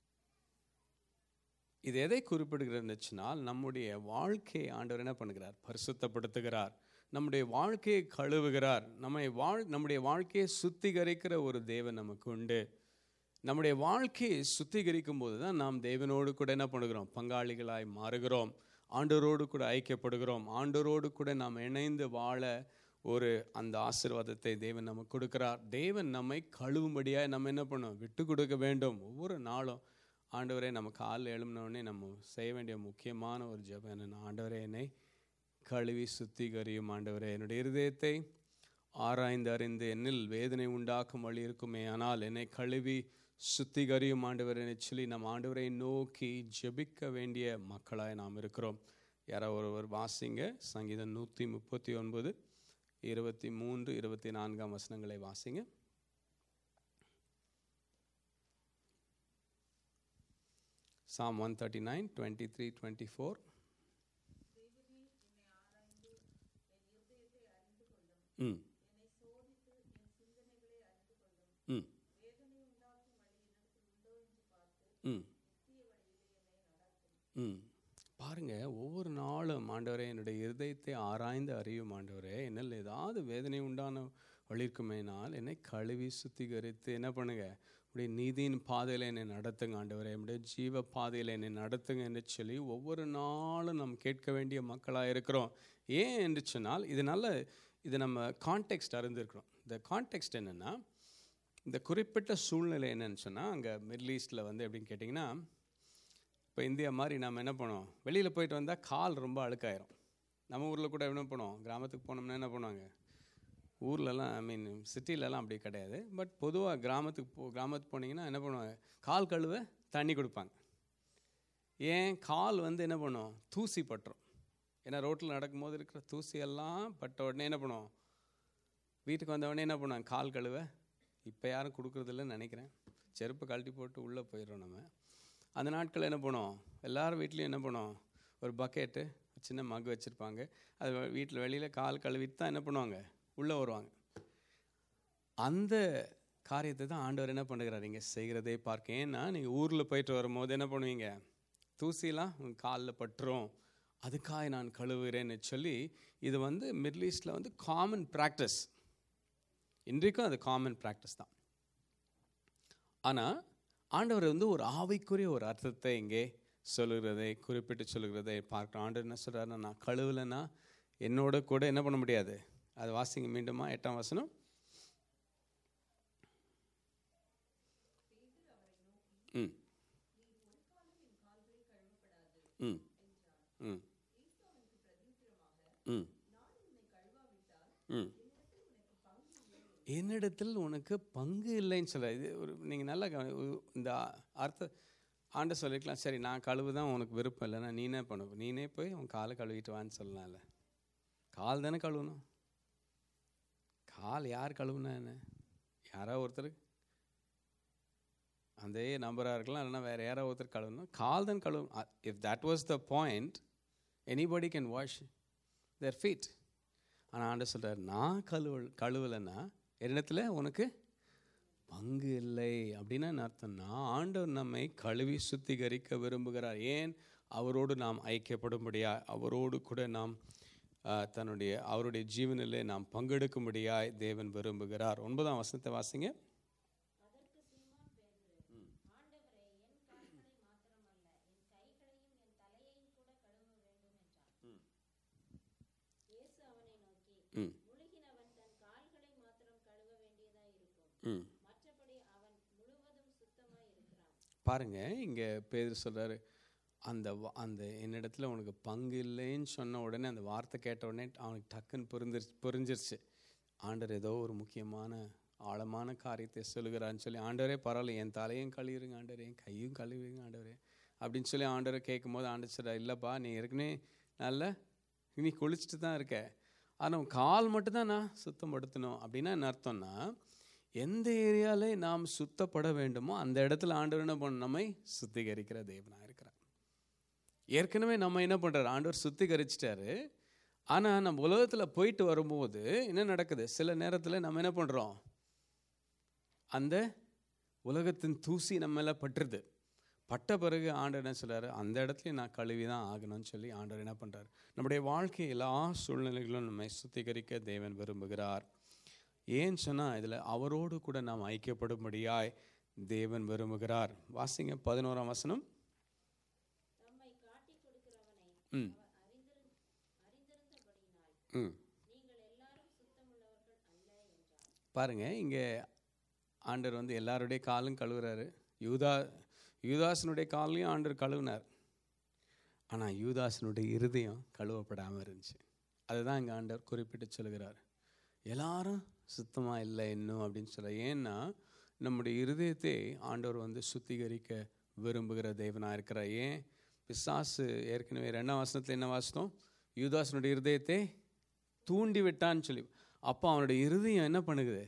இது எதை குறிப்பிடுகிறதுன்னு சொன்னால் நம்முடைய வாழ்க்கையை ஆண்டவர் என்ன பண்ணுகிறார் பரிசுத்தப்படுத்துகிறார் நம்முடைய வாழ்க்கையை கழுவுகிறார் நம்மை வாழ் நம்முடைய வாழ்க்கையை சுத்திகரிக்கிற ஒரு தேவன் நமக்கு உண்டு நம்முடைய வாழ்க்கையை சுத்திகரிக்கும் போது தான் நாம் தேவனோடு கூட என்ன பண்ணுகிறோம் பங்காளிகளாய் மாறுகிறோம் ஆண்டவரோடு கூட ஐக்கியப்படுகிறோம் ஆண்டவரோடு கூட நாம் இணைந்து வாழ ஒரு அந்த ஆசீர்வாதத்தை தேவன் நமக்கு கொடுக்கிறார் தேவன் நம்மை கழுவும்படியாக நம்ம என்ன பண்ணோம் விட்டு கொடுக்க வேண்டும் ஒவ்வொரு நாளும் ஆண்டவரே நம்ம காலில் எழும்பினோடனே நம்ம செய்ய வேண்டிய முக்கியமான ஒரு ஜெபம் என்னென்னா ஆண்டவரே என்னை கழுவி சுத்திகரியும் ஆண்டவரே என்னுடைய இருதயத்தை ஆராய்ந்து அறிந்து என்னில் வேதனை உண்டாக்கும் வழி இருக்குமே ஆனால் என்னை கழுவி சுத்திகரியும் ஆண்டவரை சொல்லி நம் ஆண்டவரை நோக்கி ஜெபிக்க வேண்டிய மக்களாய் நாம் இருக்கிறோம் யாரோ ஒருவர் வாசிங்க சங்கீதம் நூற்றி முப்பத்தி ஒன்பது இருபத்தி மூன்று இருபத்தி நான்காம் வசனங்களை வாசிங்க Psalm 139, 23, 24. ம் ம் ம் ம் பாருங்க ஒவ்வொரு நாளும் ஆண்டவரே என்னுடைய இருதயத்தை ஆராய்ந்து அறியும் ஆண்டவரே என்னில் ஏதாவது வேதனை உண்டான வழி இருக்குமேனால் என்னை கழுவி சுத்திகரித்து என்ன பண்ணுங்க உடைய நீதியின் பாதையில் என்னை நடத்துங்க ஆண்டவரே என்னுடைய ஜீவ பாதையில் என்னை நடத்துங்க என்று சொல்லி ஒவ்வொரு நாளும் நாம் கேட்க வேண்டிய மக்களாக இருக்கிறோம் ஏன் என்று சொன்னால் இது நல்ல இது நம்ம கான்டெக்ஸ்ட் அறிந்திருக்கிறோம் இந்த கான்டெக்ஸ்ட் என்னென்னா இந்த குறிப்பிட்ட சூழ்நிலை என்னன்னு சொன்னால் அங்கே மிடில் ஈஸ்டில் வந்து எப்படின்னு கேட்டிங்கன்னா இப்போ இந்தியா மாதிரி நம்ம என்ன பண்ணுவோம் வெளியில் போயிட்டு வந்தால் கால் ரொம்ப அழுக்காயிரும் நம்ம ஊரில் கூட என்ன பண்ணுவோம் கிராமத்துக்கு போனோம்னா என்ன பண்ணுவாங்க ஊர்லலாம் ஐ மீன் சிட்டிலலாம் அப்படி கிடையாது பட் பொதுவாக கிராமத்துக்கு போ கிராமத்துக்கு போனீங்கன்னா என்ன பண்ணுவாங்க கால் கழுவ தண்ணி கொடுப்பாங்க ஏன் கால் வந்து என்ன பண்ணும் தூசி பட்டுரும் ஏன்னா ரோட்டில் நடக்கும்போது இருக்கிற தூசியெல்லாம் பட்ட உடனே என்ன பண்ணுவோம் வீட்டுக்கு வந்த உடனே என்ன பண்ணுவாங்க கால் கழுவ இப்போ யாரும் கொடுக்குறதில்லன்னு நினைக்கிறேன் செருப்பு கழட்டி போட்டு உள்ளே போயிடுறோம் நம்ம அந்த நாட்களில் என்ன பண்ணுவோம் எல்லாரும் வீட்லேயும் என்ன பண்ணுவோம் ஒரு பக்கெட்டு சின்ன மக் வச்சுருப்பாங்க அது வீட்டில் வெளியில் கால் கழுவிட்டு தான் என்ன பண்ணுவாங்க உள்ளே வருவாங்க அந்த காரியத்தை தான் ஆண்டவர் என்ன பண்ணுகிறார் இங்கே செய்கிறதே பார்க்க ஏன்னா நீங்கள் ஊரில் போயிட்டு வரும்போது என்ன பண்ணுவீங்க தூசிலாம் உங்கள் காலில் பட்டுரும் அதுக்காக நான் கழுவுகிறேன்னு சொல்லி இது வந்து மிடில் ஈஸ்டில் வந்து காமன் ப்ராக்டிஸ் இன்றைக்கும் அது காமன் ப்ராக்டிஸ் தான் ஆனால் ஆண்டவர் வந்து ஒரு ஆவிக்குரிய ஒரு அர்த்தத்தை இங்கே சொல்லுகிறதை குறிப்பிட்டு சொல்லுகிறதை பார்க்குறோம் ஆண்டவர் என்ன சொல்கிறாருன்னா நான் கழுவலைன்னா என்னோட கூட என்ன பண்ண முடியாது அது வாசிங்க மீண்டுமா எட்டாம் வசனம் ம் ம் ம் ம் ம் என்னிடத்தில் உனக்கு பங்கு இல்லைன்னு சொல்ல இது ஒரு நீங்கள் நல்லா கவனி- உ- இந்த அர்த்த ஆண்ட சொல்லிக்கலாம் சரி நான் கழுவு தான் உனக்கு விருப்பம் இல்லைன்னா நீனே பண்ண நீனே போய் உன் காலை கழுவிட்டு வான்னு சொல்லலாம்ல கால் தானே கழுவணும் கால் யார் கழுவுனா என்ன யாரோ ஒருத்தர் அதே நம்பராக இருக்கலாம் இல்லைன்னா வேறு யாரோ ஒருத்தர் கழுவணும் கால் தான் கழுவும் if that was the point anybody can wash their feet ஆனால் ஆண்டு சொல்கிறார் நான் கழுவ கழுவலைன்னா என்னிடத்துல உனக்கு பங்கு இல்லை அப்படின்னா என்ன அர்த்தம்னா ஆண்டவர் நம்மை கழுவி சுத்திகரிக்க விரும்புகிறார் ஏன் அவரோடு நாம் ஐக்கியப்படும்படியா அவரோடு கூட நாம் ஆஹ், தன்னுடைய அவருடைய ஜீவனிலே நாம் பங்கெடுக்கும்படியாய் தேவன் விரும்புகிறார் ஒன்பதாம் வசனத்தை வாசிங்க அதற்கு சீமோன் பேதுரு ஆண்டவரே என் கால்களை மாத்திரமல்ல என் கைகளையும் என் தலையையும் கூட கழுவ வேண்டும் என்றான் இயேசு அவனை நோக்கி ம் முழுகினவன் தன் கால்களை மாத்திரம் கழுவ வேண்டியதாயிருக்கும் ம் மற்றபடி அவன் முழுவதும் சுத்தமாய் இருக்கிறான் பாருங்க இங்கே பேர் சொல்றாரு அந்த வா- அந்த என்னிடத்துல உனக்கு பங்கு இல்லைன்னு சொன்ன உடனே அந்த வார்த்தை கேட்ட உடனே அவனுக்கு டக்குன்னு புரிஞ்சிருச்சு புரிஞ்சிருச்சு ஆண்டவர் ஏதோ ஒரு முக்கியமான ஆழமான காரியத்தை சொல்லுகிறான்னு சொல்லி ஆண்டவரே பரவாயில்ல என் தலையும் கழுவிடுங்க ஆண்டவரே என் கையும் கழுவிடுங்க ஆண்டவரே அப்படின்னு சொல்லி ஆண்டவரை கேட்கும்போது ஆண்டவர் சொல்றார் இல்லைப்பா நீ ஏற்கனவே நல்ல நீ குளிச்சுட்டு தான் இருக்க ஆனால் உன் கால் மட்டும்தான் நான் சுத்தப்படுத்தணும் அப்படின்னா என்ன அர்த்தம்னா எந்த ஏரியாலே நாம் சுத்தப்பட வேண்டுமோ அந்த இடத்துல ஆண்டவர் என்ன பண்ண நம்மை சுத்திகரிக்கிற தேவனாக இருக்கிறார் ஏற்கனவே நம்ம என்ன பண்ணுறாரு ஆண்டவர் சுத்திகரிச்சிட்டாரு ஆனால் நம்ம உலகத்தில் போயிட்டு வரும்போது என்ன நடக்குது சில நேரத்தில் நம்ம என்ன பண்ணுறோம் அந்த உலகத்தின் தூசி நம்ம மேலே பட்டுருது பட்ட பிறகு ஆண்டவர் என்ன சொல்றாரு அந்த இடத்துலையும் நான் கழுவி தான் ஆகணும்னு சொல்லி ஆண்டவர் என்ன பண்ணுறாரு நம்முடைய வாழ்க்கை எல்லா சூழ்நிலைகளும் நம்மை சுத்திகரிக்க தேவன் விரும்புகிறார் ஏன்னு சொன்னால் இதில் அவரோடு கூட நாம் ஐக்கியப்படும்படியாய் தேவன் விரும்புகிறார் வாசிங்க பதினோராம் வசனம் தம்மை காட்டிக் கொடுக்கிறவனை ம் அவர் அறிந்திரு அறிந்திருந்தபடியினால் ம் நீங்கள் எல்லாரும் சுத்தமுள்ளவர்கள் அல்ல என்றார் பாருங்க இங்கே ஆண்டவர் வந்து எல்லாருடைய காலும் கழுவுறாரு யூதா யூதாசனுடைய காலையும் ஆண்டவர் கழுவினார் ஆனால் யூதாசனுடைய இருதயம் கழுவப்படாமல் இருந்துச்சு அதுதான் இங்கே ஆண்டவர் குறிப்பிட்டு சொல்கிறார் எல்லாரும் சுத்தமாக இல்லை இன்னும் அப்படின்னு சொல்ல ஏன்னா நம்முடைய இருதயத்தை ஆண்டவர் வந்து சுத்திகரிக்க விரும்புகிற தேவனாக இருக்கிறார் ஏன் பிசாசு ஏற்கனவே ரெண்டாம் வசனத்தில் என்ன வாசித்தோம் யூதாசனுடைய இருதயத்தை தூண்டி விட்டான்னு சொல்லி அப்போ அவனுடைய இருதயம் என்ன பண்ணுகுது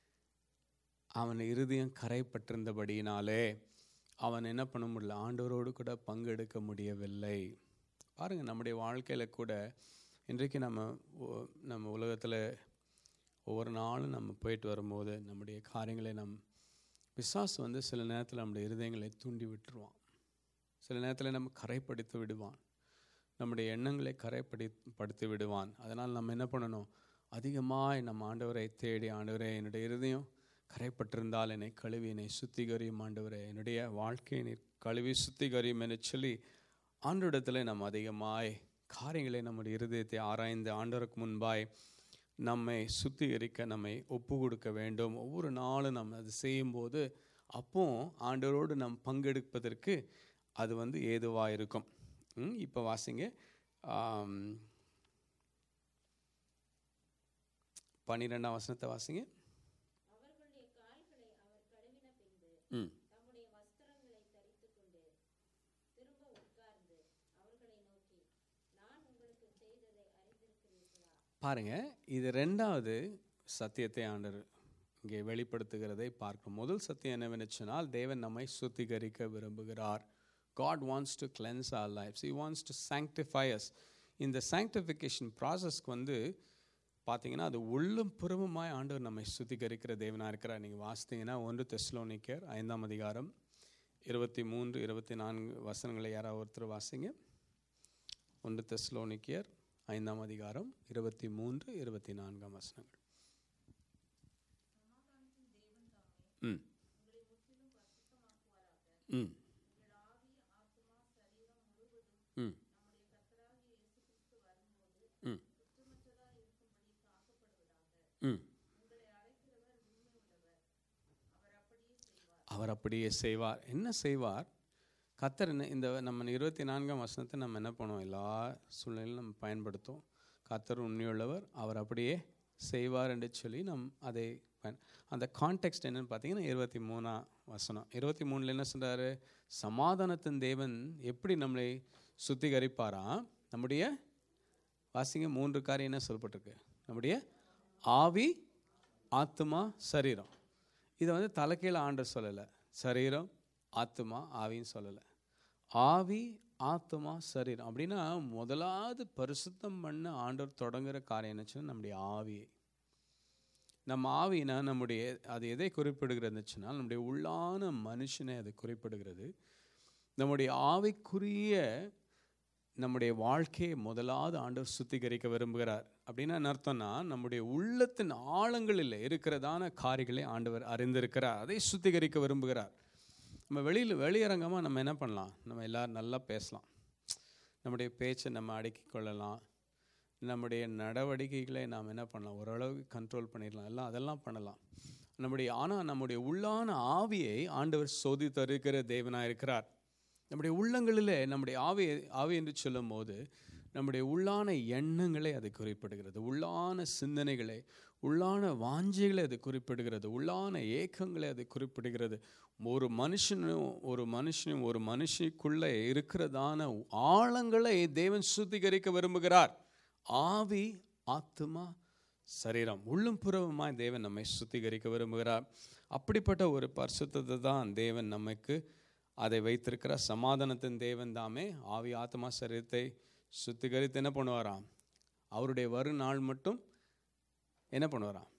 அவன் இருதயம் கரைப்பட்டிருந்தபடியினாலே அவன் என்ன பண்ண முடியல ஆண்டவரோடு கூட பங்கெடுக்க முடியவில்லை பாருங்க நம்முடைய வாழ்க்கையில் கூட இன்றைக்கு நம்ம ஒ- நம்ம உலகத்தில் ஒவ்வொரு நாளும் நம்ம போயிட்டு வரும்போது நம்முடைய காரியங்களை நம் பிசாசு வந்து சில நேரத்தில் நம்முடைய இருதயங்களை தூண்டி விட்டுருவான் சில நேரத்தில் நம்ம கரைப்படுத்தி விடுவான் நம்முடைய எண்ணங்களை கரைப்படி படுத்தி விடுவான் அதனால் நம்ம என்ன பண்ணணும் அதிகமாய் நம்ம ஆண்டவரை தேடி ஆண்டவரே என்னுடைய இருதயம் கரைப்பட்டிருந்தால் என்னை கழுவி என்னை சுத்திகரியும் ஆண்டவரே என்னுடைய வாழ்க்கையை நீர் கழுவி சுத்திகரியும் என சொல்லி ஆண்டவரிடத்தில் நம்ம அதிகமாய் காரியங்களை நம்முடைய இருதயத்தை ஆராய்ந்து ஆண்டவருக்கு முன்பாய் நம்மை சுத்திகரிக்க நம்மை ஒப்பு கொடுக்க வேண்டும் ஒவ்வொரு நாளும் நம்ம அது செய்யும்போது அப்போ ஆண்டவரோடு நாம் பங்கெடுப்பதற்கு அது வந்து ஏதுவாக இருக்கும் ம், இப்போ வாசிங்க ஆம், பன்னிரெண்டாம் வசனத்தை வாசிங்க அவர்களுடைய கால்களை அவர் கழுவின பின்பு ம் தம்முடைய வஸ்திரங்களை தரித்துக் கொண்டு திரும்ப உட்கார்ந்து அவர்களை நோக்கி நான் உங்களுக்கு செய்ததை அறிந்திருக்கிறீர்களா பாருங்க இது ரெண்டாவது சத்தியத்தை ஆண்டர் இங்கே வெளிப்படுத்துகிறதை பார்க்கும் முதல் சத்தியம் என்னவென்று சொன்னால் தேவன் நம்மை சுத்திகரிக்க விரும்புகிறார் God wants to cleanse our lives. He wants to sanctify us. இந்த sanctification ப்ராசஸ்க்கு வந்து பார்த்தீங்கன்னா அது உள்ளும் புறமுமாய் ஆண்டவர் நம்மை சுத்திகரிக்கிற தேவனாக இருக்கிறார் நீங்கள் வாசித்தீங்கன்னா ஒன்று தெஸ்லோனிக்கர் ஐந்தாம் அதிகாரம் இருபத்தி மூன்று இருபத்தி நான்கு வசனங்களை யாராவது ஒருத்தர் வாசிங்க ஒன்று தெஸ்லோனிக்கியர் ஐந்தாம் அதிகாரம் இருபத்தி மூன்று இருபத்தி நான்காம் வசனங்கள் ம் ம் ம் ம் ம் அவர் அப்படியே செய்வார் என்ன செய்வார் கத்தர் என்ன இந்த நம்ம இருபத்தி நான்காம் வசனத்தை நம்ம என்ன பண்ணுவோம் எல்லா சூழ்நிலையிலும் நம்ம பயன்படுத்தும் கத்தர் உண்மையுள்ளவர் அவர் அப்படியே செய்வார் என்று சொல்லி நம் அதை பயன் அந்த கான்டெக்ட் என்னன்னு பார்த்தீங்கன்னா இருபத்தி மூணாம் வசனம் இருபத்தி மூணில் என்ன சொல்றாரு சமாதானத்தின் தேவன் எப்படி நம்மளை சுத்திகரிப்பாராம் நம்முடைய வாசிங்க மூன்று காரியம் என்ன சொல்லப்பட்டிருக்கு நம்முடைய ஆவி ஆத்மா சரீரம் இதை வந்து தலைக்கீழ ஆண்டர் சொல்லலை சரீரம் ஆத்மா ஆவின்னு சொல்லலை ஆவி ஆத்மா சரீரம் அப்படின்னா முதலாவது பரிசுத்தம் பண்ண ஆண்டவர் தொடங்குற காரியம் என்னச்சுன்னா நம்முடைய ஆவியை நம்ம ஆவினா நம்முடைய அது எதை குறிப்பிடுகிறதுச்சுன்னா நம்முடைய உள்ளான மனுஷனை அது குறிப்பிடுகிறது நம்முடைய ஆவிக்குரிய நம்முடைய வாழ்க்கையை முதலாவது ஆண்டவர் சுத்திகரிக்க விரும்புகிறார் அப்படின்னா என்ன அர்த்தம்னா நம்முடைய உள்ளத்தின் ஆழங்களில் இருக்கிறதான காரியங்களை ஆண்டவர் அறிந்திருக்கிறார் அதை சுத்திகரிக்க விரும்புகிறார் நம்ம வெளியில் வெளியரங்கமாக நம்ம என்ன பண்ணலாம் நம்ம எல்லாரும் நல்லா பேசலாம் நம்முடைய பேச்சை நம்ம அடக்கிக் கொள்ளலாம் நம்முடைய நடவடிக்கைகளை நாம் என்ன பண்ணலாம் ஓரளவுக்கு கண்ட்ரோல் பண்ணிடலாம் எல்லாம் அதெல்லாம் பண்ணலாம் நம்முடைய ஆனால் நம்முடைய உள்ளான ஆவியை ஆண்டவர் சோதி தருகிற தேவனாக இருக்கிறார் நம்முடைய உள்ளங்களிலே நம்முடைய ஆவி ஆவி என்று சொல்லும் போது நம்முடைய உள்ளான எண்ணங்களை அது குறிப்பிடுகிறது உள்ளான சிந்தனைகளை உள்ளான வாஞ்சைகளை அது குறிப்பிடுகிறது உள்ளான ஏக்கங்களை அது குறிப்பிடுகிறது ஒரு மனுஷனும் ஒரு மனுஷனும் ஒரு மனுஷிக்குள்ளே இருக்கிறதான ஆழங்களை தேவன் சுத்திகரிக்க விரும்புகிறார் ஆவி ஆத்மா சரீரம் உள்ளும் புறவுமாய் தேவன் நம்மை சுத்திகரிக்க விரும்புகிறார் அப்படிப்பட்ட ஒரு பரிசுத்தத்தை தான் தேவன் நமக்கு அதை வைத்திருக்கிறார் சமாதானத்தின் தேவன் தாமே ஆவி ஆத்மா சரீரத்தை சுத்திகரித்து என்ன பண்ணுவாராம் அவருடைய வருநாள் மட்டும் என்ன பண்ணுவாராம்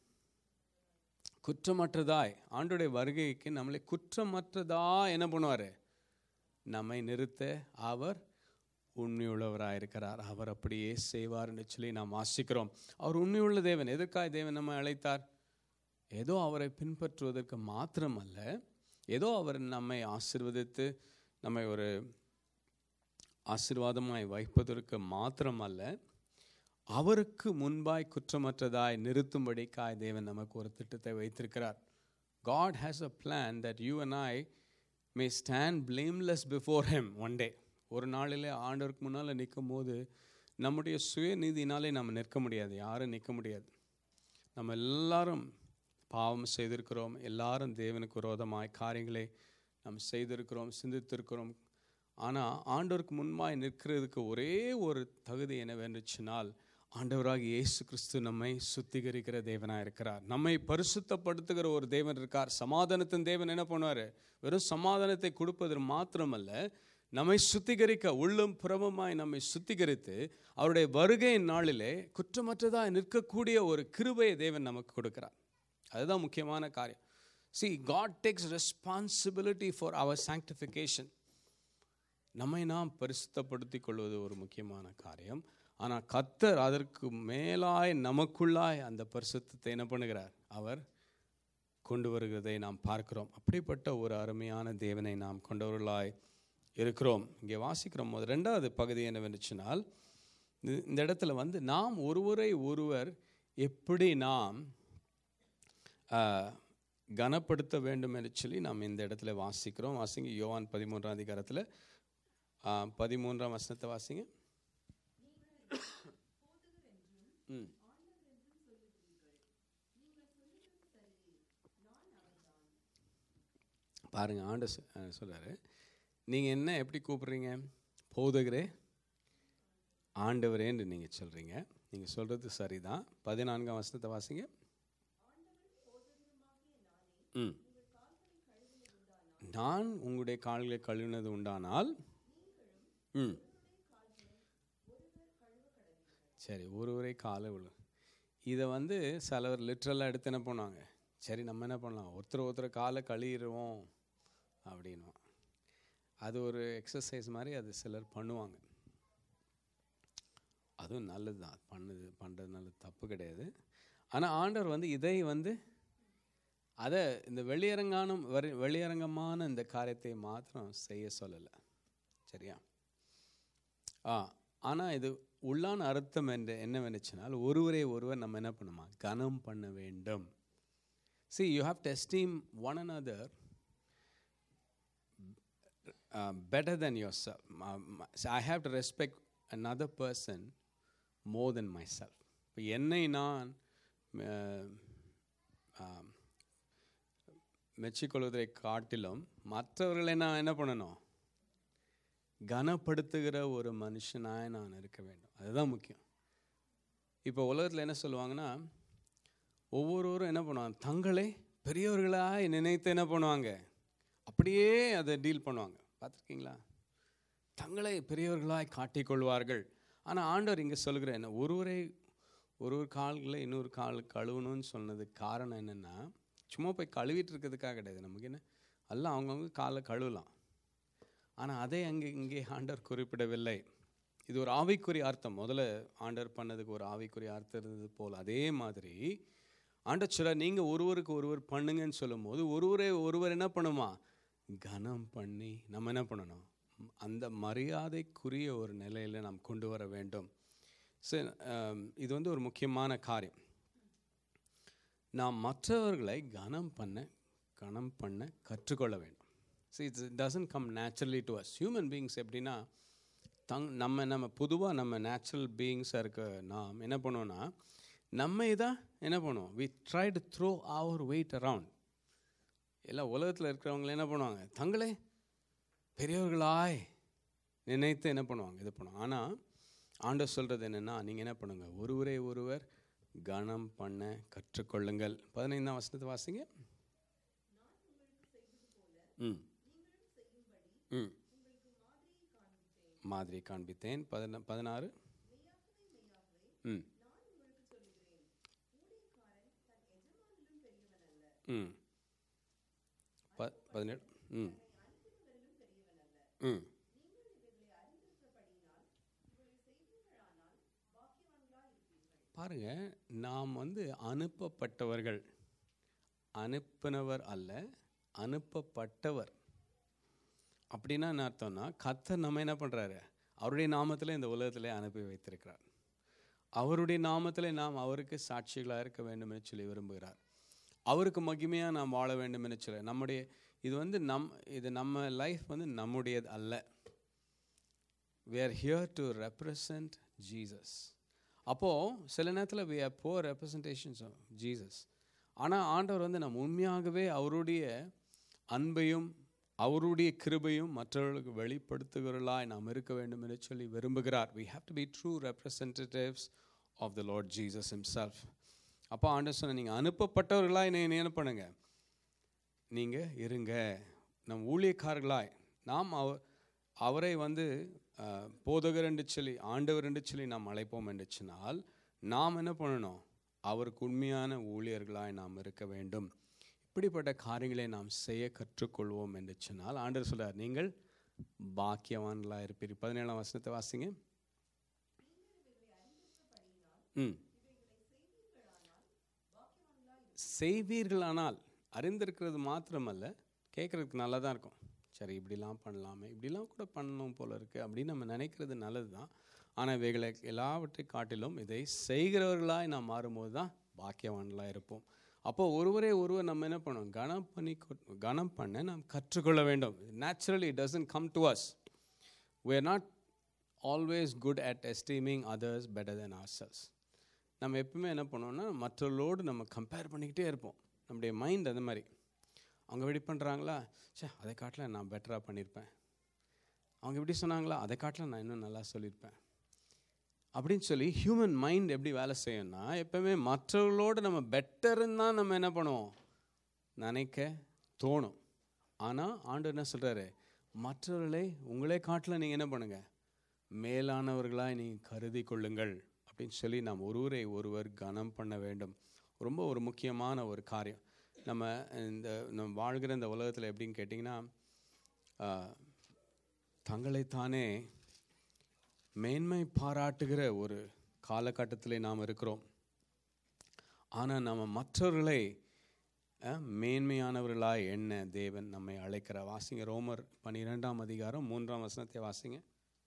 குற்றமற்றதாய் ஆண்டுடைய வருகைக்கு நம்மளை குற்றமற்றதா என்ன பண்ணுவார் நம்மை நிறுத்த அவர் உண்மையுள்ளவராக இருக்கிறார் அவர் அப்படியே செய்வார்னு சொல்லி நாம் வாசிக்கிறோம் அவர் உண்மையுள்ள தேவன் எதற்காக தேவன் நம்மை அழைத்தார் ஏதோ அவரை பின்பற்றுவதற்கு மாத்திரமல்ல ஏதோ அவர் நம்மை ஆசிர்வதித்து நம்மை ஒரு ஆசீர்வாதமாய் வைப்பதற்கு மாத்திரமல்ல அவருக்கு முன்பாய் குற்றமற்றதாய் நிறுத்தும்படிக்காய் தேவன் நமக்கு ஒரு திட்டத்தை வைத்திருக்கிறார் God has a plan that you and I may stand blameless before him one day ஒரு நாளிலே ஆண்டவருக்கு முன்னால் நிற்கும் போது நம்முடைய சுயநீதினாலே நம்ம நிற்க முடியாது யாரும் நிற்க முடியாது நம்ம எல்லாரும் பாவம் செய்திருக்கிறோம் எல்லாரும் தேவனுக்கு விரோதமாய் காரியங்களை நாம் செய்திருக்கிறோம் சிந்தித்திருக்கிறோம் ஆனால் ஆண்டவருக்கு முன்பாய் நிற்கிறதுக்கு ஒரே ஒரு தகுதி என்னவென்றுச்சினால் ஆண்டவராக இயேசு கிறிஸ்து நம்மை சுத்திகரிக்கிற தேவனாக இருக்கிறார் நம்மை பரிசுத்தப்படுத்துகிற ஒரு தேவன் இருக்கார் சமாதானத்தின் தேவன் என்ன பண்ணுவார் வெறும் சமாதானத்தை கொடுப்பது மாத்திரமல்ல நம்மை சுத்திகரிக்க உள்ளும் புறமுமாய் நம்மை சுத்திகரித்து அவருடைய வருகையின் நாளிலே குற்றமற்றதாக நிற்கக்கூடிய ஒரு கிருபையை தேவன் நமக்கு கொடுக்கிறார் அதுதான் முக்கியமான காரியம் see god takes responsibility for our sanctification நம்மை நாம் பரிசுத்தப்படுத்திக் கொள்வது ஒரு முக்கியமான காரியம் ஆனால் கத்தர் அதற்கு மேலாய் நமக்குள்ளாய் அந்த பரிசுத்தத்தை என்ன பண்ணுகிறார் அவர் கொண்டு வருகிறதை நாம் பார்க்கிறோம் அப்படிப்பட்ட ஒரு அருமையான தேவனை நாம் கொண்டவர்களாய் இருக்கிறோம் இங்கே வாசிக்கிறோம் போது ரெண்டாவது பகுதி என்னவென்றுச்சுனால் இந்த- இந்த இடத்துல வந்து நாம் ஒருவரை ஒருவர் எப்படி நாம் ஆ, கனப்படுத்த வேண்டும் என்று சொல்லி நாம் இந்த இடத்துல வாசிக்கிறோம் வாசிங்க யோவான் பதிமூன்றாம் அதிகாரத்தில் ஆ, பதிமூன்றாம் வசனத்தை வாசிங்க ம் பாருங்க ஆண்டு சொல்றாரு நீங்கள் என்ன எப்படி கூப்பிடுறீங்க போதகரே ஆண்டவரேன்னு நீங்கள் சொல்கிறீங்க நீங்கள் சொல்கிறது சரிதான் பதினான்காம் வசனத்தை வாசிங்க ம் நான் உங்களுடைய கால்களை கழுவினது உண்டானால் ம் சரி ஒருவரை காலை விழு இதை வந்து சிலவர் லிட்ரலாக எடுத்து என்ன பண்ணுவாங்க சரி நம்ம என்ன பண்ணலாம் ஒருத்தர் ஒருத்தர் காலை கழுவிடுவோம் அப்படின்னுவோம் அது ஒரு எக்ஸசைஸ் மாதிரி அது சிலர் பண்ணுவாங்க அதுவும் நல்லது தான் பண்ணுது பண்ணுறது நல்லது தப்பு கிடையாது ஆனால் ஆண்டவர் வந்து இதை வந்து அதை இந்த வெளியரங்கான வரி வெளியரங்கமான இந்த காரியத்தை மாத்திரம் செய்ய சொல்லலை சரியா ஆ ஆனால் இது உள்ளான அர்த்தம் என்று என்னவென்னுச்சுனால் ஒருவரே ஒருவர் நம்ம என்ன பண்ணுமா கனம் பண்ண வேண்டும் see you have to esteem one another uh, better than yourself. Ma- ma- so I have to respect another person more than myself. இப்போ என்னை நான் அஹ், ஆம், மெச்சிக்கொள்வதை காட்டிலும் மற்றவர்களை நான் என்ன பண்ணணும் கனப்படுத்துகிற ஒரு மனுஷனாய் நான் இருக்க வேண்டும் அதுதான் முக்கியம் இப்போ உலகத்தில் என்ன சொல்லுவாங்கன்னா ஒவ்வொருவரும் என்ன பண்ணுவாங்க தங்களை பெரியவர்களாய் நினைத்து என்ன பண்ணுவாங்க அப்படியே அதை டீல் பண்ணுவாங்க பார்த்துருக்கீங்களா தங்களை பெரியவர்களாய் காட்டிக்கொள்வார்கள் ஆனால் ஆண்டவர் இங்கே சொல்கிற என்ன ஒருவரை ஒரு ஒரு கால்களை இன்னொரு கால் கழுவணும்னு சொன்னதுக்கு காரணம் என்னென்னா சும்மா போய் கழுவிட்டு இருக்கிறதுக்காக கிடையாது நமக்கு என்ன எல்லாம் அவங்கவுங்க காலை கழுவலாம் ஆனால் அதை அங்கே இங்கே ஆண்டவர் குறிப்பிடவில்லை இது ஒரு ஆவிக்குரிய அர்த்தம் முதல்ல ஆண்டவர் பண்ணதுக்கு ஒரு ஆவிக்குரிய அர்த்தம் இருந்தது போல் அதே மாதிரி ஆண்டவர் சொல்ல நீங்கள் ஒருவருக்கு ஒருவர் பண்ணுங்கன்னு சொல்லும்போது ஒருவரை ஒருவர் என்ன பண்ணுமா கனம் பண்ணி நம்ம என்ன பண்ணணும் அந்த மரியாதைக்குரிய ஒரு நிலையில் நாம் கொண்டு வர வேண்டும் சரி ஆம், இது வந்து ஒரு முக்கியமான காரியம் நாம் மற்றவர்களை கனம் பண்ண கனம் பண்ண கற்றுக்கொள்ள வேண்டும் see it doesn't come naturally to us human beings எப்படின்னா தங் நம்ம நம்ம பொதுவாக நம்ம நேச்சுரல் பீயிங்ஸாக இருக்க நாம் என்ன பண்ணுவோம்னா நம்ம தான் என்ன பண்ணுவோம் we try to throw our weight around எல்லாம் உலகத்தில் இருக்கிறவங்க என்ன பண்ணுவாங்க தங்களே பெரியவர்களாய் நினைத்து என்ன பண்ணுவாங்க இது பண்ணுவாங்க ஆனால் ஆண்டவர் சொல்கிறது என்னென்னா நீங்கள் என்ன பண்ணுங்க ஒருவரை ஒருவர் கனம் பண்ண கற்றுக்கொள்ளுங்கள் பதினைந்தாம் வசனத்தை வாசிங்க ம் ம் மாதிரி காண்பித்தேன் பதின பதினாறு ம் ம் ப பதினேழு ம் ம் பாருங்க நாம் வந்து அனுப்பப்பட்டவர்கள் அனுப்பினவர் அல்ல அனுப்பப்பட்டவர் அப்படின்னா என்ன அர்த்தம்னா கத்தர் நம்ம என்ன பண்ணுறாரு அவருடைய நாமத்தில் இந்த உலகத்தில் அனுப்பி வைத்திருக்கிறார் அவருடைய நாமத்தில் நாம் அவருக்கு சாட்சிகளாக இருக்க வேண்டும் என்று சொல்லி விரும்புகிறார் அவருக்கு மகிமையாக நாம் வாழ வேண்டும் என்று சொல்லி நம்முடைய இது வந்து நம் இது நம்ம லைஃப் வந்து நம்முடையது அல்ல we are here to represent Jesus அப்போது சில நேரத்தில் we are poor representations of Jesus ஆனால் ஆண்டவர் வந்து நம்ம உண்மையாகவே அவருடைய அன்பையும் அவருடைய கிருபையும் மற்றவர்களுக்கு வெளிப்படுத்துகிறவர்களாய் நாம் இருக்க வேண்டும் என்று சொல்லி விரும்புகிறார் we have to be true representatives of the Lord Jesus himself அப்போ ஆண்டவர் சொன்ன நீங்கள் அனுப்பப்பட்டவர்களாய் நீ என்ன பண்ணுங்க நீங்கள் இருங்க நம் ஊழியக்காரர்களாய் நாம் அவ அவரை வந்து அஹ், போதகர் என்று சொல்லி ஆண்டவர் என்று சொல்லி நாம் அழைப்போம் என்று சொன்னால் நாம் என்ன பண்ணணும் அவருக்கு உண்மையான ஊழியர்களாய் நாம் இருக்க வேண்டும் இப்படிப்பட்ட காரியங்களை நாம் செய்ய கற்றுக்கொள்வோம் என்று சொன்னால் ஆண்டவர் சொல்றார் நீங்கள் பாக்கியவான்களாக இருப்பீர்கள் பதினேழாம் வசனத்தை வாசிங்க ம் செய்வீர்களானால் அறிந்திருக்கிறது மாத்திரமல்ல கேட்குறதுக்கு நல்லா தான் இருக்கும் சரி இப்படிலாம் பண்ணலாமே இப்படிலாம் கூட பண்ணணும் போல இருக்குது அப்படின்னு நம்ம நினைக்கிறது நல்லது தான் ஆனால் இவைகளை எல்லாவற்றை காட்டிலும் இதை செய்கிறவர்களாய் நாம் மாறும்போது தான் பாக்கியவான்களாக இருப்போம் அப்போ ஒருவரே ஒருவர் நம்ம என்ன பண்ணோம் கனம் பண்ணி கொ- கனம் பண்ண நாம் கற்றுக்கொள்ள வேண்டும் naturally doesn't come to us we are not always good at esteeming others better than ourselves நம்ம எப்பவுமே என்ன பண்ணுவோம்னா மற்றவர்களோடு நம்ம கம்பேர் பண்ணிக்கிட்டே இருப்போம் நம்முடைய மைண்ட் அந்த மாதிரி அவங்க இப்படி பண்ணுறாங்களா ச்சே அதை காட்டில் நான் பெட்டராக பண்ணியிருப்பேன் அவங்க இப்படி சொன்னாங்களா அதை காட்டில் நான் இன்னும் நல்லா சொல்லியிருப்பேன் அப்படின்னு சொல்லி ஹியூமன் மைண்ட் எப்படி வேலை செய்யும்னா எப்பவுமே மற்றவர்களோடு நம்ம பெட்டருன்னு தான் நம்ம என்ன பண்ணுவோம் நினைக்க தோணும் ஆனால் ஆண்டு என்ன சொல்கிறாரு மற்றவர்களை உங்களே காட்டில் நீங்கள் என்ன பண்ணுங்க மேலானவர்களாய் நீங்கள் கருதி கொள்ளுங்கள் அப்படின்னு சொல்லி நாம் ஒருவரை ஒருவர் கனம் பண்ண வேண்டும் ரொம்ப ஒரு முக்கியமான ஒரு காரியம் நம்ம இந்த நம்ம வாழ்கிற இந்த உலகத்தில் எப்படின்னு கேட்டிங்கன்னா ஆஹ், தங்களைத்தானே மேன்மை பாராட்டுகிற ஒரு காலகட்டத்தில் நாம் இருக்கிறோம் ஆனால் நம்ம மற்றவர்களை அஹ், மேன்மையானவர்களாய் எண்ண தேவன் நம்மை அழைக்கிற வாசிங்க ரோமர் பன்னிரெண்டாம் அதிகாரம் மூன்றாம் வசனத்தை வாசிங்க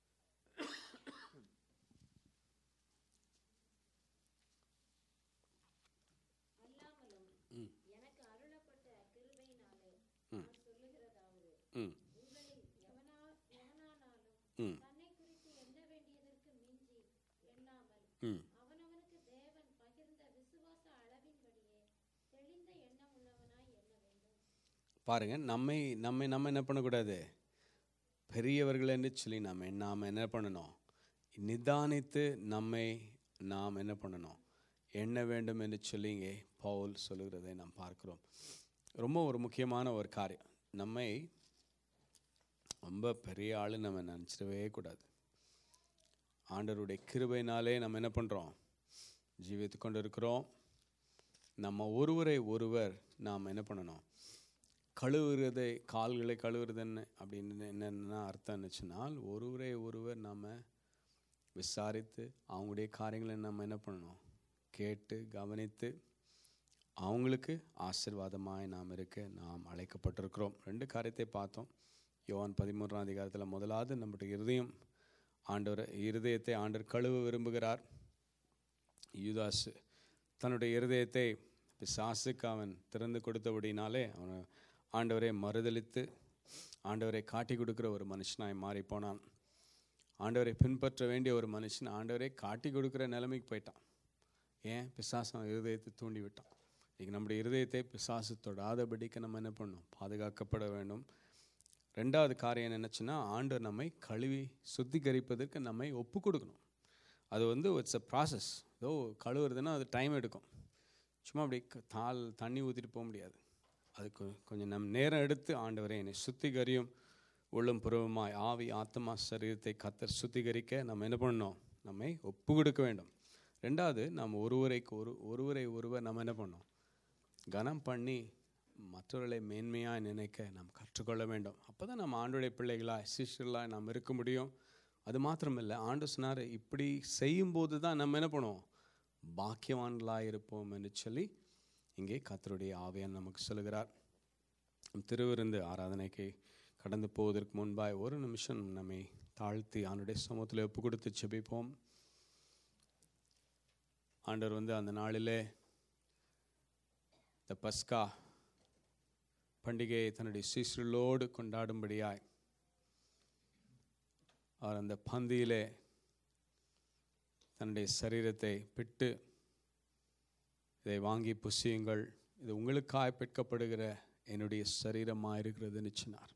அல்லாமலும் எனக்கு அருளப்பட்ட கிருபையினாலே நான் சொல்லுகிறதாவது ம் உங்களில் எவனா எவனானாலும் ம் தன்னை குறித்து எண்ண வேண்டியதற்கு மிஞ்சி எண்ணாமல் ம் அவனவனுக்கு தேவன் பகிர்ந்த விசுவாச அளவின்படியே தெளிந்த எண்ணம் உள்ளவனாய் எண்ண வேண்டும் பாருங்க நம்மை நம்மை நம்ம என்ன பண்ணக்கூடாது பெரியவர்கள் என்று சொல்லி நம்ம நாம் என்ன பண்ணணும் நிதானித்து நம்மை நாம் என்ன பண்ணணும் எண்ண வேண்டும் என்று சொல்லி இங்கே பவுல் சொல்லுகிறதை நாம் பார்க்கிறோம் ரொம்ப ஒரு முக்கியமான ஒரு காரியம் நம்மை ரொம்ப பெரிய ஆளு நம்ம நினச்சிடவே கூடாது ஆண்டவருடைய கிருபையினாலே நம்ம என்ன பண்ணுறோம் ஜீவித்து கொண்டு இருக்கிறோம் நம்ம ஒருவரை ஒருவர் நாம் என்ன பண்ணணும் கழுவுறதை கால்களை கழுவுறதுன்னு அப்படின்னு என்னென்ன அர்த்தம் இருந்துச்சுனால் ஒருவரை ஒருவர் நாம் விசாரித்து அவங்களுடைய காரியங்களை நம்ம என்ன பண்ணணும் கேட்டு கவனித்து அவங்களுக்கு ஆசீர்வாதமாய் நாம் இருக்க நாம் அழைக்கப்பட்டிருக்கிறோம் ரெண்டு காரியத்தை பார்த்தோம் யோவான் பதிமூன்றாம் அதிகாரத்தில் முதலாவது நம்முடைய இருதயம் ஆண்டவர் இருதயத்தை ஆண்டவர் கழுவ விரும்புகிறார் யூதாஸ் தன்னுடைய இருதயத்தை பிசாசுக்கு அவன் திறந்து கொடுத்தபடினாலே அவன் ஆண்டவரை மறுதலித்து ஆண்டவரை காட்டி கொடுக்குற ஒரு மனுஷனாய் மாறி போனான் ஆண்டவரை பின்பற்ற வேண்டிய ஒரு மனுஷன் ஆண்டவரை காட்டி கொடுக்குற நிலைமைக்கு போயிட்டான் ஏன் பிசாசு அவன் இருதயத்தை தூண்டி விட்டான் இன்னைக்கு நம்முடைய இருதயத்தை பிசாசு தொடாதபடிக்கு நம்ம என்ன பண்ணணும் பாதுகாக்கப்பட வேண்டும் ரெண்டாவது காரியம் என்ன நினச்சுன்னா ஆண்டவர் நம்மை கழுவி சுத்திகரிப்பதற்கு நம்மை ஒப்பு கொடுக்கணும் அது வந்து இட்ஸ் அ ப்ராசஸ் ஏதோ கழுவுறதுன்னா அது டைம் எடுக்கும் சும்மா அப்படி க- தாள் தண்ணி ஊற்றிட்டு போக முடியாது அதுக்கு கொஞ்சம் நம் நேரம் எடுத்து ஆண்டவரே என்னை சுத்திகரியும் உள்ளம் புறவுமாய் ஆவி ஆத்மா சரீரத்தை கத்தர் சுத்திகரிக்க நம்ம என்ன பண்ணணும் நம்மை ஒப்பு கொடுக்க வேண்டும் ரெண்டாவது நம்ம ஒருவரைக்கு ஒரு ஒருவரை ஒருவர் நம்ம என்ன பண்ணோம் கனம் பண்ணி மற்றவர்களை மேன்மையாக நினைக்க நாம் கற்றுக்கொள்ள வேண்டும் அப்போ தான் நம்ம ஆண்டுடைய பிள்ளைகளாக சிஷ்யர்களாக நாம் இருக்க முடியும் அது மாத்திரமில்லை ஆண்டு சொன்னார் இப்படி செய்யும்போது தான் நம்ம என்ன பண்ணுவோம் பாக்கியவான்களாக இருப்போம் என்று சொல்லி இங்கே கத்தருடைய ஆவியான் நமக்கு சொல்லுகிறார் திருவிருந்து ஆராதனைக்கு கடந்து போவதற்கு முன்பாய் ஒரு நிமிஷம் நம்மை தாழ்த்தி ஆண்டுடைய சமூகத்தில் ஒப்பு கொடுத்து செபிப்போம் ஆண்டவர் வந்து அந்த நாளிலே இந்த பஸ்கா பண்டிகையை தன்னுடைய சீசர்களோடு கொண்டாடும்படியாய் அவர் அந்த பந்தியிலே தன்னுடைய சரீரத்தை பிட்டு இதை வாங்கி புசியுங்கள் இது உங்களுக்காய் பிற்கப்படுகிற என்னுடைய சரீரமாக இருக்கிறதுன்னு சொன்னார்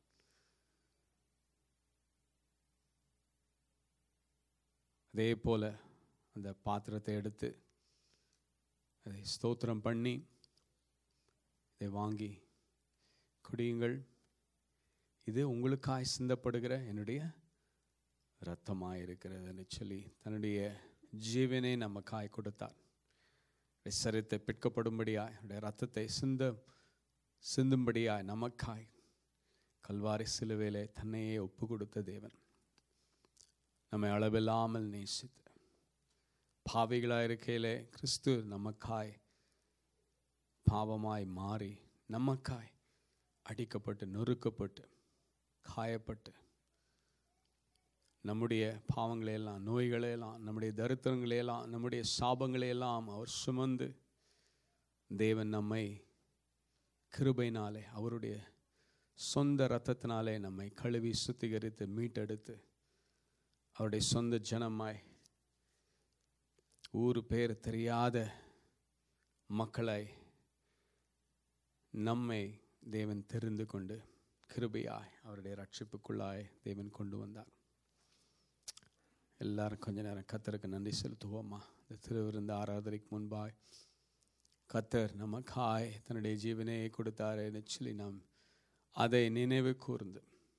அதே போல அந்த பாத்திரத்தை எடுத்து அதை ஸ்தோத்திரம் பண்ணி இதை வாங்கி குடியுங்கள் இது உங்களுக்காய் சிந்தப்படுகிற என்னுடைய இரத்தமாக இருக்கிறதுன்னு சொல்லி தன்னுடைய ஜீவனை நமக்காய் கொடுத்தார் அவருடைய சரீரத்தை பிற்கப்படும்படியாய் அவருடைய ரத்தத்தை சிந்த சிந்தும்படியாய் நமக்காய் கல்வாரி சிலுவையிலே தன்னையே ஒப்பு கொடுத்த தேவன் நம்மை அளவில்லாமல் நேசித்து பாவிகளாக இருக்கையிலே கிறிஸ்து நமக்காய் பாவமாய் மாறி நமக்காய் அடிக்கப்பட்டு நொறுக்கப்பட்டு காயப்பட்டு நம்முடைய பாவங்களையெல்லாம் நோய்களையெல்லாம் நம்முடைய தரித்திரங்களையெல்லாம் நம்முடைய சாபங்களையெல்லாம் அவர் சுமந்து தேவன் நம்மை கிருபையினாலே அவருடைய சொந்த இரத்தத்தினாலே நம்மை கழுவி சுத்திகரித்து மீட்டெடுத்து அவருடைய சொந்த ஜனமாய் ஊர் பேர் தெரியாத மக்களை நம்மை தேவன் தெரிந்து கொண்டு கிருபையாய் அவருடைய ரட்சிப்புக்குள்ளாய் தேவன் கொண்டு வந்தார் எல்லாரும் கொஞ்ச நேரம் கத்தருக்கு நன்றி செலுத்துவோமா இந்த திருவிருந்த ஆராதனைக்கு முன்பாய் கத்தர் நமக்காய் தன்னுடைய ஜீவனை கொடுத்தாருன்னு சொல்லி நாம் அதை நினைவு கூர்ந்து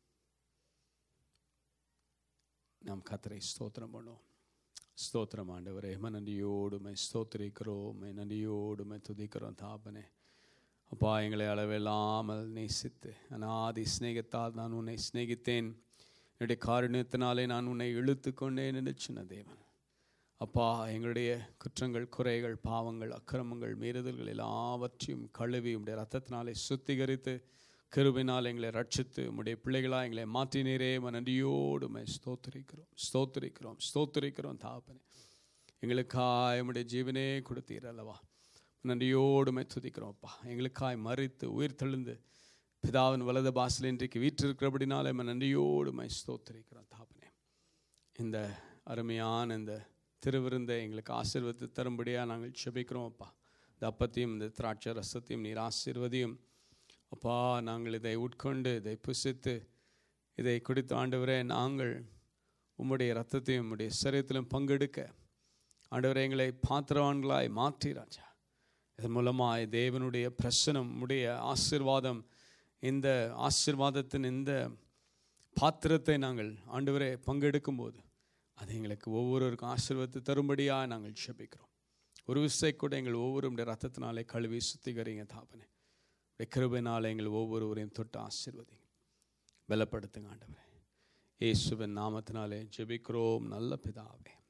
நாம் கத்தரை ஸ்தோத்திரம் பண்ணுவோம் ஸ்தோத்திரம் ஆண்டவரே ம நன்றியோடுமை ஸ்தோத்திரிக்கிறோம் நன்றியோடுமை துதிக்கிறோம் தாபனே அப்பா எங்களை அளவில்லாமல் நேசித்து அநாதி சிநேகத்தால் நான் உன்னை சிநேகித்தேன் என்னுடைய காரணத்தினாலே நான் உன்னை இழுத்து கொண்டேன் என்று சொன்ன தேவன் அப்பா எங்களுடைய குற்றங்கள் குறைகள் பாவங்கள் அக்கிரமங்கள் மீறுதல்கள் எல்லாவற்றையும் கழுவி உடைய ரத்தத்தினாலே சுத்திகரித்து கிருபினால் எங்களை ரட்சித்து உடைய பிள்ளைகளாக எங்களை மாற்றினீரே நன்றியோடு உம்மை ஸ்தோத்திரிக்கிறோம் ஸ்தோத்திரிக்கிறோம் ஸ்தோத்திரிக்கிறோம் தாப்பனே எங்களுக்காய் உம்முடைய ஜீவனே கொடுத்தீர் அல்லவா நன்றியோடுமை துதிக்கிறோம் அப்பா எங்களுக்காய் மறித்து உயிர் தெழுந்து பிதாவின் வலது பாசல் இன்றைக்கு வீற்றிருக்கிறபடினாலே நம்ம நன்றியோடுமை ஸ்தோத்திரிக்கிறோம் தாப்பனே இந்த அருமையான இந்த திருவிருந்தை எங்களுக்கு ஆசீர்வத்து தரும்படியாக நாங்கள் செபிக்கிறோம் அப்பா இந்த அப்பத்தையும் இந்த திராட்சை ரசத்தையும் நீர் ஆசீர்வதியும் அப்பா நாங்கள் இதை உட்கொண்டு இதை புசித்து இதை குடித்து ஆண்டவரே நாங்கள் உம்முடைய ரத்தத்தையும் உம்முடைய சரீரத்திலும் பங்கெடுக்க ஆண்டவரே எங்களை பாத்திரவான்களாய் மாற்றி ராஜா இதன் மூலமாய் தேவனுடைய பிரசனம் உடைய ஆசீர்வாதம் இந்த ஆசீர்வாதத்தின் இந்த பாத்திரத்தை நாங்கள் ஆண்டவரே பங்கெடுக்கும் போது அது எங்களுக்கு ஒவ்வொருவருக்கும் ஆசீர்வாதத்தை தரும்படியாக நாங்கள் செபிக்கிறோம் ஒரு விசை கூட எங்கள் ஒவ்வொருடைய ரத்தத்தினாலே கழுவி சுத்திகரிங்க தாபனே கிருபைனால எங்கள் ஒவ்வொருவரையும் தொட்டு ஆசீர்வதிங்க பலப்படுத்துங்க ஆண்டவரே இயேசுவின் நாமத்தினாலே ஜெபிக்கிறோம் நல்ல பிதாவே